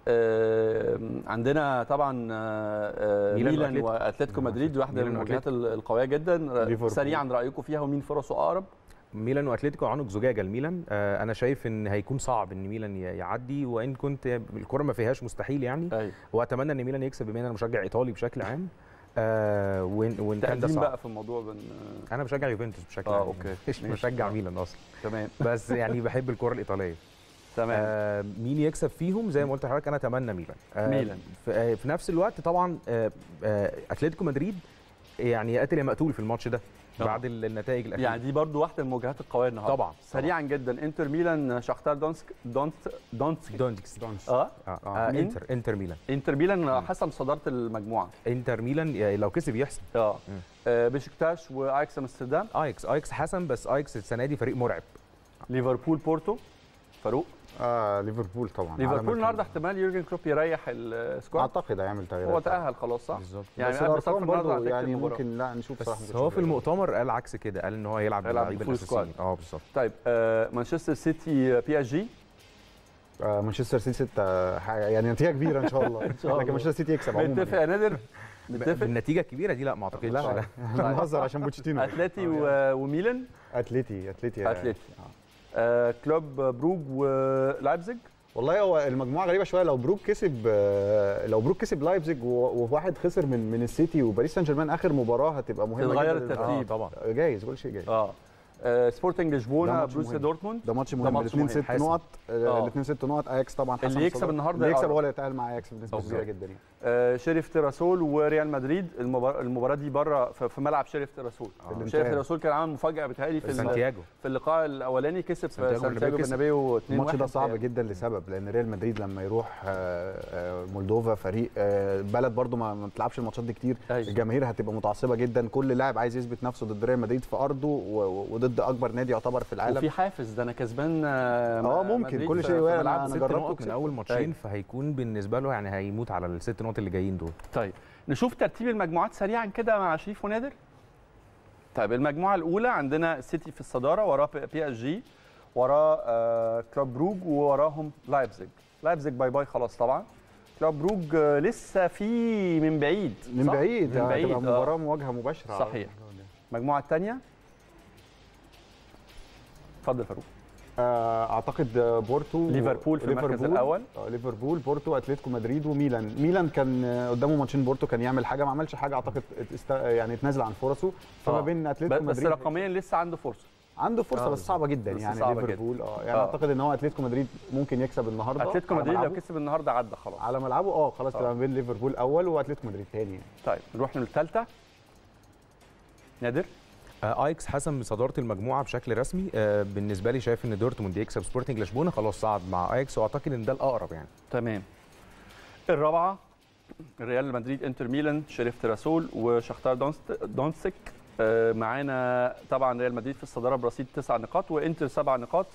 آه، عندنا طبعا آه، آه، ميلان ميلان وأتلتيكو. واتلتيكو مدريد واحده من ميلان المواجهات ال- القويه جدا ليفربول. سريعا رايكم فيها ومين فرصه اقرب ميلان واتلتيكو عنق زجاجه لميلان آه انا شايف ان هيكون صعب ان ميلان ي- يعدي وان كنت الكره ما فيهاش مستحيل يعني ايوه واتمنى ان ميلان يكسب بما ان انا مشجع ايطالي بشكل عام آه وان وان كان ده تقديم صعب بقى في الموضوع بن... انا بشجع يوفنتوس بشكل آه، عام أوكي. مش ماشي. بشجع ميلان اصلا تمام بس يعني بحب الكره الايطاليه تمام آه مين يكسب فيهم زي ما قلت لحضرتك انا اتمنى ميلان آه ميلان. في, آه في نفس الوقت طبعا آه آه اتلتيكو مدريد يعني قاتل يا مقتول في الماتش ده طبعاً. بعد ال- النتائج الاخيره يعني دي برضو واحده من المواجهات القويه النهارده طبعا سريعا جدا انتر ميلان شختار دونسك دونت دونتسك دونتكس اه آه. آه. آه. مين؟ انتر انتر ميلان انتر ميلان حسم صداره المجموعه انتر ميلان يعني لو كسب يحسم اه مم. آه، بشكتاش واياكس امستردام ايكس ايكس حسن بس ايكس السنه دي فريق مرعب ليفربول بورتو فاروق اه ليفربول طبعا ليفربول النهارده احتمال يورجن كلوب يريح السكواد اعتقد هيعمل تغييرات هو تأهل خلاص صح؟ بالظبط يعني بس أنا بصرف الارقام النظر عن برضه فكرة يعني المباراة. ممكن لا نشوف صراحه بس ماتش هو في الريال. المؤتمر قال عكس كده قال ان هو هيلعب هيلعب باللعيبه بالفول الاساسيين سكواد. اه بالظبط طيب آه مانشستر سيتي بي اس جي آه مانشستر سيتي ستة حاجة- يعني نتيجه كبيره ان شاء الله شاء الله. لكن مانشستر سيتي يكسب عموما متفق يا نادر متفق بالنتيجه الكبيره دي لا ما اعتقدش لا لا. بنهزر عشان بوتشيتينو اتلتي و- وميلان اتلتي اتلتي اتلتي آه كلوب بروج ولايبزيج والله هو المجموعه غريبه شويه لو بروك كسب آه، لو بروك كسب لايبزيج و- وواحد خسر من من السيتي وباريس سان جيرمان اخر مباراه هتبقى مهمه تتغير جدا الترتيب. آه طبعا آه، جايز كل شيء جايز اه آه، سبورتنج ده لشبونه ماتش بروسيا مهم. دورتموند ده ماتش ده مهم ماتش الاثنين مهم. ست حاسم. نقط آه. الاثنين ست نقط اياكس طبعا حسم اللي يكسب الصدارة. النهارده اللي يكسب يقرب. هو اللي يتاهل مع اياكس بنسبه أوكي. كبيره جدا يعني آه، شريف تيراسول وريال مدريد المباراة, المباراة دي بره في في ملعب شريف تيراسول آه. شريف الانتهاء. تيراسول كان عامل مفاجأة بتهيألي في ال- سانتياجو في اللقاء الأولاني كسب في سانتياغو سانتياغو برنابيو كسب. برنابيو 2-1 الماتش ده صعب جدا لسبب لان ريال مدريد لما يروح آه، آه، مولدوفا فريق آه، بلد برضو ما ما بتلعبش الماتشات دي كتير أيوة. الجماهير هتبقى متعصبه جدا كل لاعب عايز يثبت نفسه ضد ريال مدريد في ارضه و- و- وضد اكبر نادي يعتبر في العالم وفي حافز ده انا كسبان آه، آه، ممكن. مدريد كل في- شيء في وارد. ملعبه. أنا ست جربته نقط من وكسبت. اول ماتشين أيوة. فهيكون بالنسبه له يعني هيموت على الست نقط اللي جايين دول طيب نشوف ترتيب المجموعات سريعا كده مع شريف ونادر طيب المجموعة الأولى عندنا سيتي في الصدارة وراه بي اس جي وراه آه كلوب بروج ووراهم لايبزيج لايبزيج باي باي خلاص طبعا كلوب بروج آه لسه في من بعيد من صح؟ بعيد من بعيد هتبقى آه. مباراه مواجهه مباشره صحيح. المجموعة الثانية اتفضل فاروق آه، اعتقد آه، بورتو ليفربول في المركز ليفربول. الأول. آه، ليفربول بورتو اتلتيكو مدريد وميلان ميلان كان آه، قدامه ماتشين بورتو كان يعمل حاجه ما عملش حاجه اعتقد است... يعني اتنازل عن فرصه فما آه. بين ب- اتلتيكو بس مدريد رقميا لسه عنده فرصة عنده فرصه آه، بس صعبه جدا بس يعني صعبة ليفربول اه يعني آه. اعتقد ان هو اتلتيكو مدريد ممكن يكسب النهارده اتلتيكو على مدريد لو ملعبه. كسب النهارده عدى خلاص على ملعبه اه خلاص آه. تبقى ما بين ليفربول اول واتلتيكو مدريد تاني يعني. طيب نروح للثالثة نادر آه، ايكس حسم صداره المجموعه بشكل رسمي آه، بالنسبه لي شايف ان دورتموند يكسب سبورتنج لشبونه خلاص صعد مع ايكس واعتقد ان ده الاقرب يعني تمام الرابعه ريال مدريد انتر ميلان شريف تيراسول وشختار دونست دونسك آه، معانا طبعا ريال مدريد في الصداره برصيد تسع نقاط وانتر سبع نقاط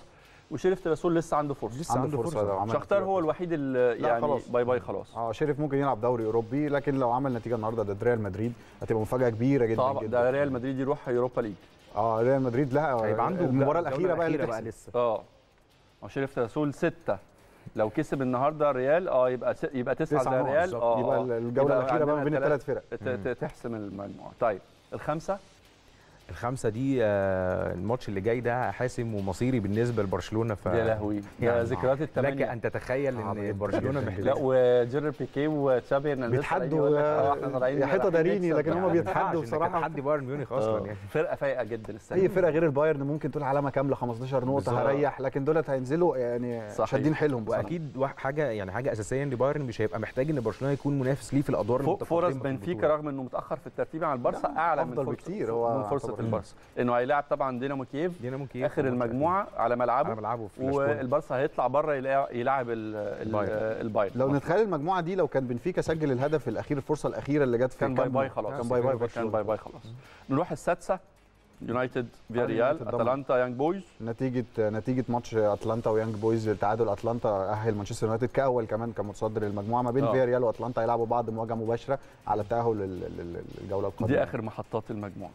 وشريف تراسول لسه عنده فرصه لسه عنده فرصه لو عمل شختار نتيجة هو الوحيد اللي لا يعني خلاص. باي باي خلاص اه شريف ممكن يلعب دوري اوروبي لكن لو عمل نتيجه النهارده ضد ريال مدريد هتبقى مفاجاه كبيره جدا طبعا جدا ده ريال مدريد يروح يوروبا ليج اه ريال مدريد لا هيبقى عنده المباراه الجولة الاخيره بقى اللي الأخيرة تحسم. لسه اه هو شريف تراسول ستة لو كسب النهارده ريال اه يبقى س... يبقى تسعة تسعة زي نقط ريال بالظبط. اه يبقى آه. الجوله يبقى الاخيره بقى ما بين عندنا الثلاث فرق ت- ت- تحسم المجموعه طيب الخمسه الخمسه دي آه، الماتش اللي جاي ده حاسم ومصيري بالنسبه لبرشلونه ف يا لهوي ده يعني ذكريات لك الثمانيه ان تتخيل صعب ان جداً برشلونه جداً محتاج لا وجيرر بيكي وتشابي هرنانديز بيتحدوا يا حيطه داريني لكن هم بيتحدوا بصراحه تحدي بايرن ميونخ اصلا يعني فرقه فايقه جدا السنه اي فرقه غير البايرن ممكن تقول علامه كامله 15 نقطه بالظبط. هريح لكن دولت هينزلوا يعني صحيح. شادين حيلهم بصراحة. واكيد واحد- حاجه يعني حاجه اساسيه ان بايرن مش هيبقى محتاج ان برشلونه يكون منافس ليه في الادوار فوق فرص المتقدمة في بنفيكا البطولة. رغم انه متاخر في الترتيب عن البارسا اعلى من أفضل فرصه بكتير هو من فرصه يعتبر. البارسا انه هيلاعب طبعا دينامو كييف دينامو كييف اخر ماتش المجموعه على على ملعبه ملعبه في لشبونة. والبارسا هيطلع بره يلاع- يلاعب ال- ال- البايرن. البايرن لو نتخيل المجموعه دي لو كان بنفيكا سجل الهدف الاخير الفرصه الاخيره اللي جت في كان باي كامب باي نو. خلاص كان باي باي كان برشلونة. باي باي خلاص نروح السادسه يونايتد فيا ريال يونايتد ضمن. اتلانتا يانج بويز نتيجه نتيجه ماتش اتلانتا ويانج بويز تعادل اتلانتا اهل مانشستر يونايتد كاول كمان كمتصدر المجموعه ما بين آه. فيا ريال واتلانتا هيلعبوا بعض مواجهه مباشره على التاهل لل- لل- للجوله القادمه دي اخر محطات المجموعه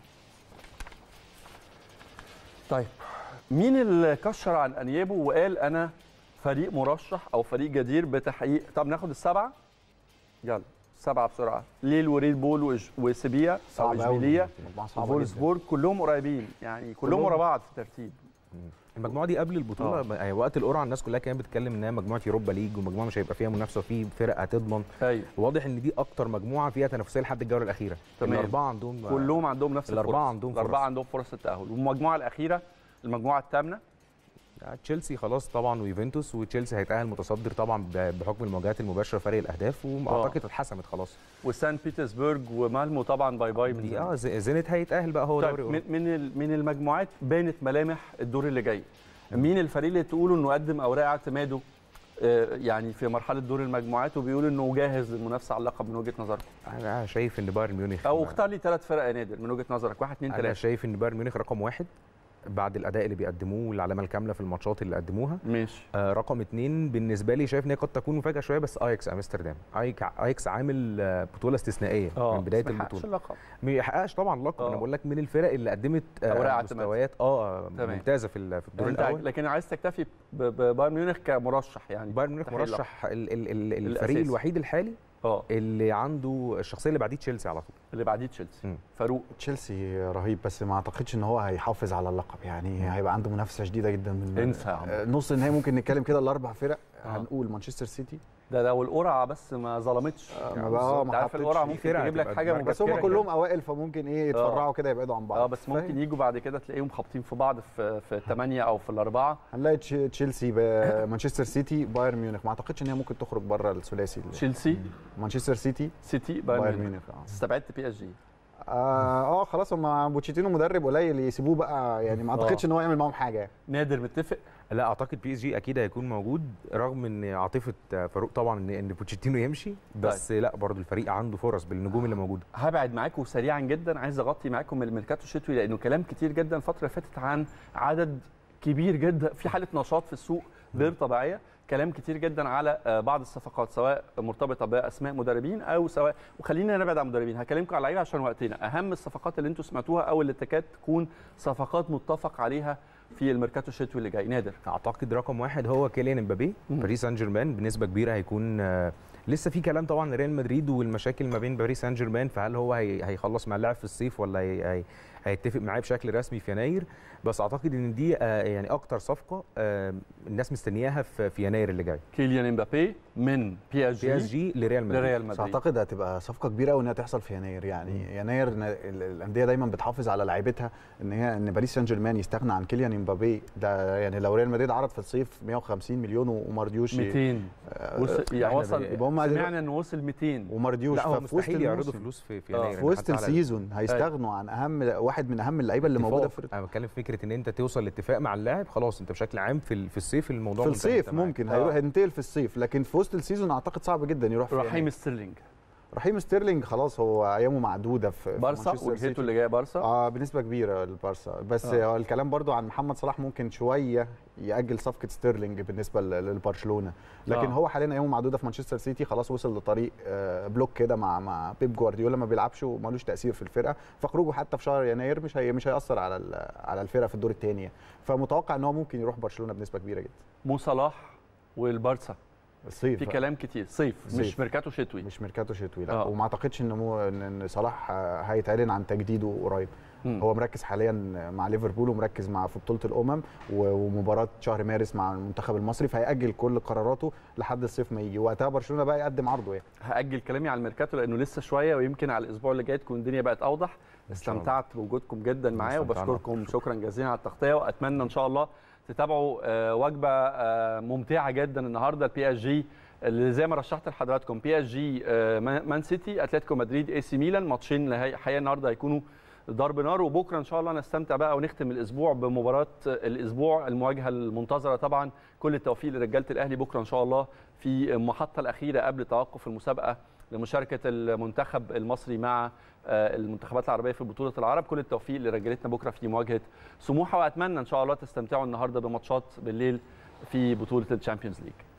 طيب مين اللي كشر عن انيابو وقال انا فريق مرشح او فريق جدير بتحقيق طب ناخد السبعه يلا سبعه بسرعه ليل وريد بول وإج- وسيبيا او صعب أوي. اشبيليه مجموعة صعبة جدا. وفولسبورج كلهم قريبين يعني كلهم كلهم. ورا بعض في الترتيب المجموعه دي قبل البطوله آه. يعني وقت القرعه الناس كلها كانت بتتكلم انها مجموعه يوروبا ليج ومجموعه مش هيبقى فيها منافسه وفي فرق هتضمن ايوه واضح ان دي اكتر مجموعه فيها تنافسيه لحد الجوله الاخيره تمام. الاربعه عندهم كلهم عندهم نفس الأربعة الفرص. عندهم الاربعه فرص. عندهم فرص التاهل والمجموعه الاخيره المجموعه الثامنه تشيلسي خلاص طبعا ويوفنتوس وتشيلسي هيتاهل متصدر طبعا ب- بحكم المواجهات المباشره فرق الاهداف واعتقد اتحسمت خلاص وسان بيترسبرج ومالمو طبعا باي باي من دي زمان. اه ز- زينت هيتاهل بقى هو طيب دوري من أوروبا. من ال- من المجموعات بانت ملامح الدور اللي جاي مين الفريق اللي تقولوا انه قدم اوراق اعتماده آه، يعني في مرحله دور المجموعات وبيقول انه جاهز للمنافسه على اللقب من وجهه نظرك انا شايف ان بايرن ميونخ او اختار لي ثلاث فرق يا نادر من وجهه نظرك واحد اثنين انا ثلاثه شايف ان بايرن ميونخ رقم واحد بعد الاداء اللي بيقدموه والعلامه الكامله في الماتشات اللي قدموها ماشي آه رقم اثنين بالنسبه لي شايف ان هي قد تكون مفاجاه شويه بس اياكس امستردام ايك اياكس عامل آه، بطوله استثنائيه من بدايه بس ما حققش البطوله اللقب ما يحققش طبعا لقب آه. انا بقول لك من الفرق اللي قدمت أوراق آه اعتماد. مستويات اه تمام. ممتازه في ال- في الدور انت الاول لكن عايز تكتفي ب- ببايرن ميونخ كمرشح يعني بايرن ميونخ تحقيق اللقب. مرشح ال ال ال الفريق الأساسي. الوحيد الحالي اه اللي عنده الشخصيه اللي بعديه تشيلسي على طول اللي بعديه تشيلسي مم. فاروق تشيلسي رهيب بس ما اعتقدش ان هو هيحافظ على اللقب يعني هيبقى عنده منافسه شديده جدا من انسى يا عمرو. آه، نص النهائي ممكن نتكلم كده الاربع فرق آه. هنقول مانشستر سيتي ده لو القرعه بس ما ظلمتش ما بقى آه، انت ما عارف حطتش القرعه فيه ممكن فرق تجيب لك هتبقى حاجه دماغك. بس هم مبكرة كلهم جدا. اوائل فممكن ايه يتفرعوا كده يبعدوا عن بعض اه بس ممكن فاهم؟ يجوا بعد كده تلاقيهم خابطين في بعض في في الثمانيه او في الاربعه هنلاقي تش- تشيلسي ب- مانشستر سيتي بايرن ميونخ ما اعتقدش ان هي ممكن تخرج بره الثلاثي اللي- تشيلسي مانشستر سيتي سيتي بايرن بايرن ميونخ ميونخ اه استبعدت بي اس جي اه آه، خلاص هم بوتشيتينو مدرب قليل يسيبوه بقى يعني ما اعتقدش ان هو يعمل معاهم حاجه نادر متفق لا اعتقد بي اس جي اكيد هيكون موجود رغم ان عاطفه فاروق طبعا ان ان بوتشيتينو يمشي بس لا برضو الفريق عنده فرص بالنجوم اللي موجوده هبعد معاكم سريعا جدا عايز اغطي معاكم الميركاتو الشتوي لانه كلام كتير جدا الفتره اللي فاتت عن عدد كبير جدا في حاله نشاط في السوق غير طبيعيه كلام كتير جدا على آه، بعض الصفقات سواء مرتبطه باسماء مدربين او سواء وخلينا نبعد عن المدربين هكلمكم على اللعيبه عشان وقتنا اهم الصفقات اللي انتم سمعتوها او اللي تكاد تكون صفقات متفق عليها في الميركاتو الشتوي اللي جاي نادر اعتقد رقم واحد هو كيليان امبابي مم. باريس سان جيرمان بنسبه كبيره هيكون آه، لسه في كلام طبعا ريال مدريد والمشاكل ما بين باريس سان جيرمان فهل هو هي هيخلص مع اللاعب في الصيف ولا هي هي هيتفق معاه بشكل رسمي في يناير بس اعتقد ان دي آه، يعني اكتر صفقه آه، الناس مستنياها في في يناير اللي جاي كيليان امبابي من بي اس بي اس جي جي لريال مدريد لريال بس مدريد اعتقد هتبقى صفقه كبيره قوي انها تحصل في يناير يعني يناير ن- ال- الانديه دايما بتحافظ على لعيبتها ان هي ان باريس سان جيرمان يستغنى عن كيليان امبابي ده يعني لو ريال مدريد عرض في الصيف 150 مليون وما رضيوش 200 وصل يعني إحنا وصل يبقى هم سمعنا انه وصل 200 وما رضيوش لا هو ففي وسط مستحيل يعرضوا الموسم- فلوس في, في آه، يناير في وسط حتى على السيزون هيستغنوا عن اهم واحد من اهم اللعيبه اللي موجوده في انا بتكلم في فكره ان انت توصل لاتفاق مع اللاعب خلاص انت بشكل عام في ال- في الصيف الموضوع في منتهي الصيف انت معاك. ممكن آه. هيروح هينتقل في الصيف لكن في وسط السيزون اعتقد صعب جدا يروح في رحيم يناير. ستيرلينج رحيم ستيرلينج خلاص هو ايامه معدوده في في بارسا مانشستر وجهته سيتي. اللي جايه بارسا اه بنسبه كبيره البارسا بس آه. آه. الكلام برضو عن محمد صلاح ممكن شويه ياجل صفقه ستيرلينج بالنسبه ل- للبرشلونه لكن آه. آه. هو حاليا ايامه معدوده في مانشستر سيتي خلاص وصل لطريق آه بلوك كده مع مع بيب جوارديولا ما بيلعبش ومالوش تاثير في الفرقه فخروجه حتى في شهر يناير مش هي مش هياثر على ال- على الفرقه في الدور الثاني فمتوقع ان هو ممكن يروح برشلونه بنسبه كبيره جدا مو صلاح والبارسا الصيف في بقى. كلام كتير صيف مش صيف. ميركاتو شتوي مش ميركاتو شتوي لا آه. وما اعتقدش ان مو ان إن صلاح آه، هيتعلن عن تجديده قريب مم. هو مركز حاليا مع ليفربول ومركز مع في بطوله الامم و- ومباراه شهر مارس مع المنتخب المصري فهيأجل كل قراراته لحد الصيف ما يجي وقتها برشلونه بقى يقدم عرضه يعني هاجل كلامي على الميركاتو لانه لسه شويه ويمكن على الاسبوع اللي جاي تكون الدنيا بقت اوضح شاء الله. استمتعت بوجودكم جدا معايا استمتعنا وبشكركم أكتر. شكرا جزيلا على التغطيه واتمنى ان شاء الله تتابعوا آه، وجبه آه، ممتعه جدا النهارده البي اس جي اللي زي ما رشحت لحضراتكم بي اس جي آه، مان مان سيتي اتلتيكو مدريد اي سي ميلان ماتشين اللي هي- الحقيقه النهارده هيكونوا ضرب نار وبكره ان شاء الله نستمتع بقى ونختم الاسبوع بمباراه الاسبوع المواجهه المنتظره طبعا كل التوفيق لرجاله الاهلي بكره ان شاء الله في المحطه الاخيره قبل توقف المسابقه لمشاركه المنتخب المصري مع آه، المنتخبات العربيه في بطوله العرب كل التوفيق لرجالتنا بكره في مواجهه سموحه واتمنى ان شاء الله تستمتعوا النهارده بماتشات بالليل في بطوله الشامبيونز ليج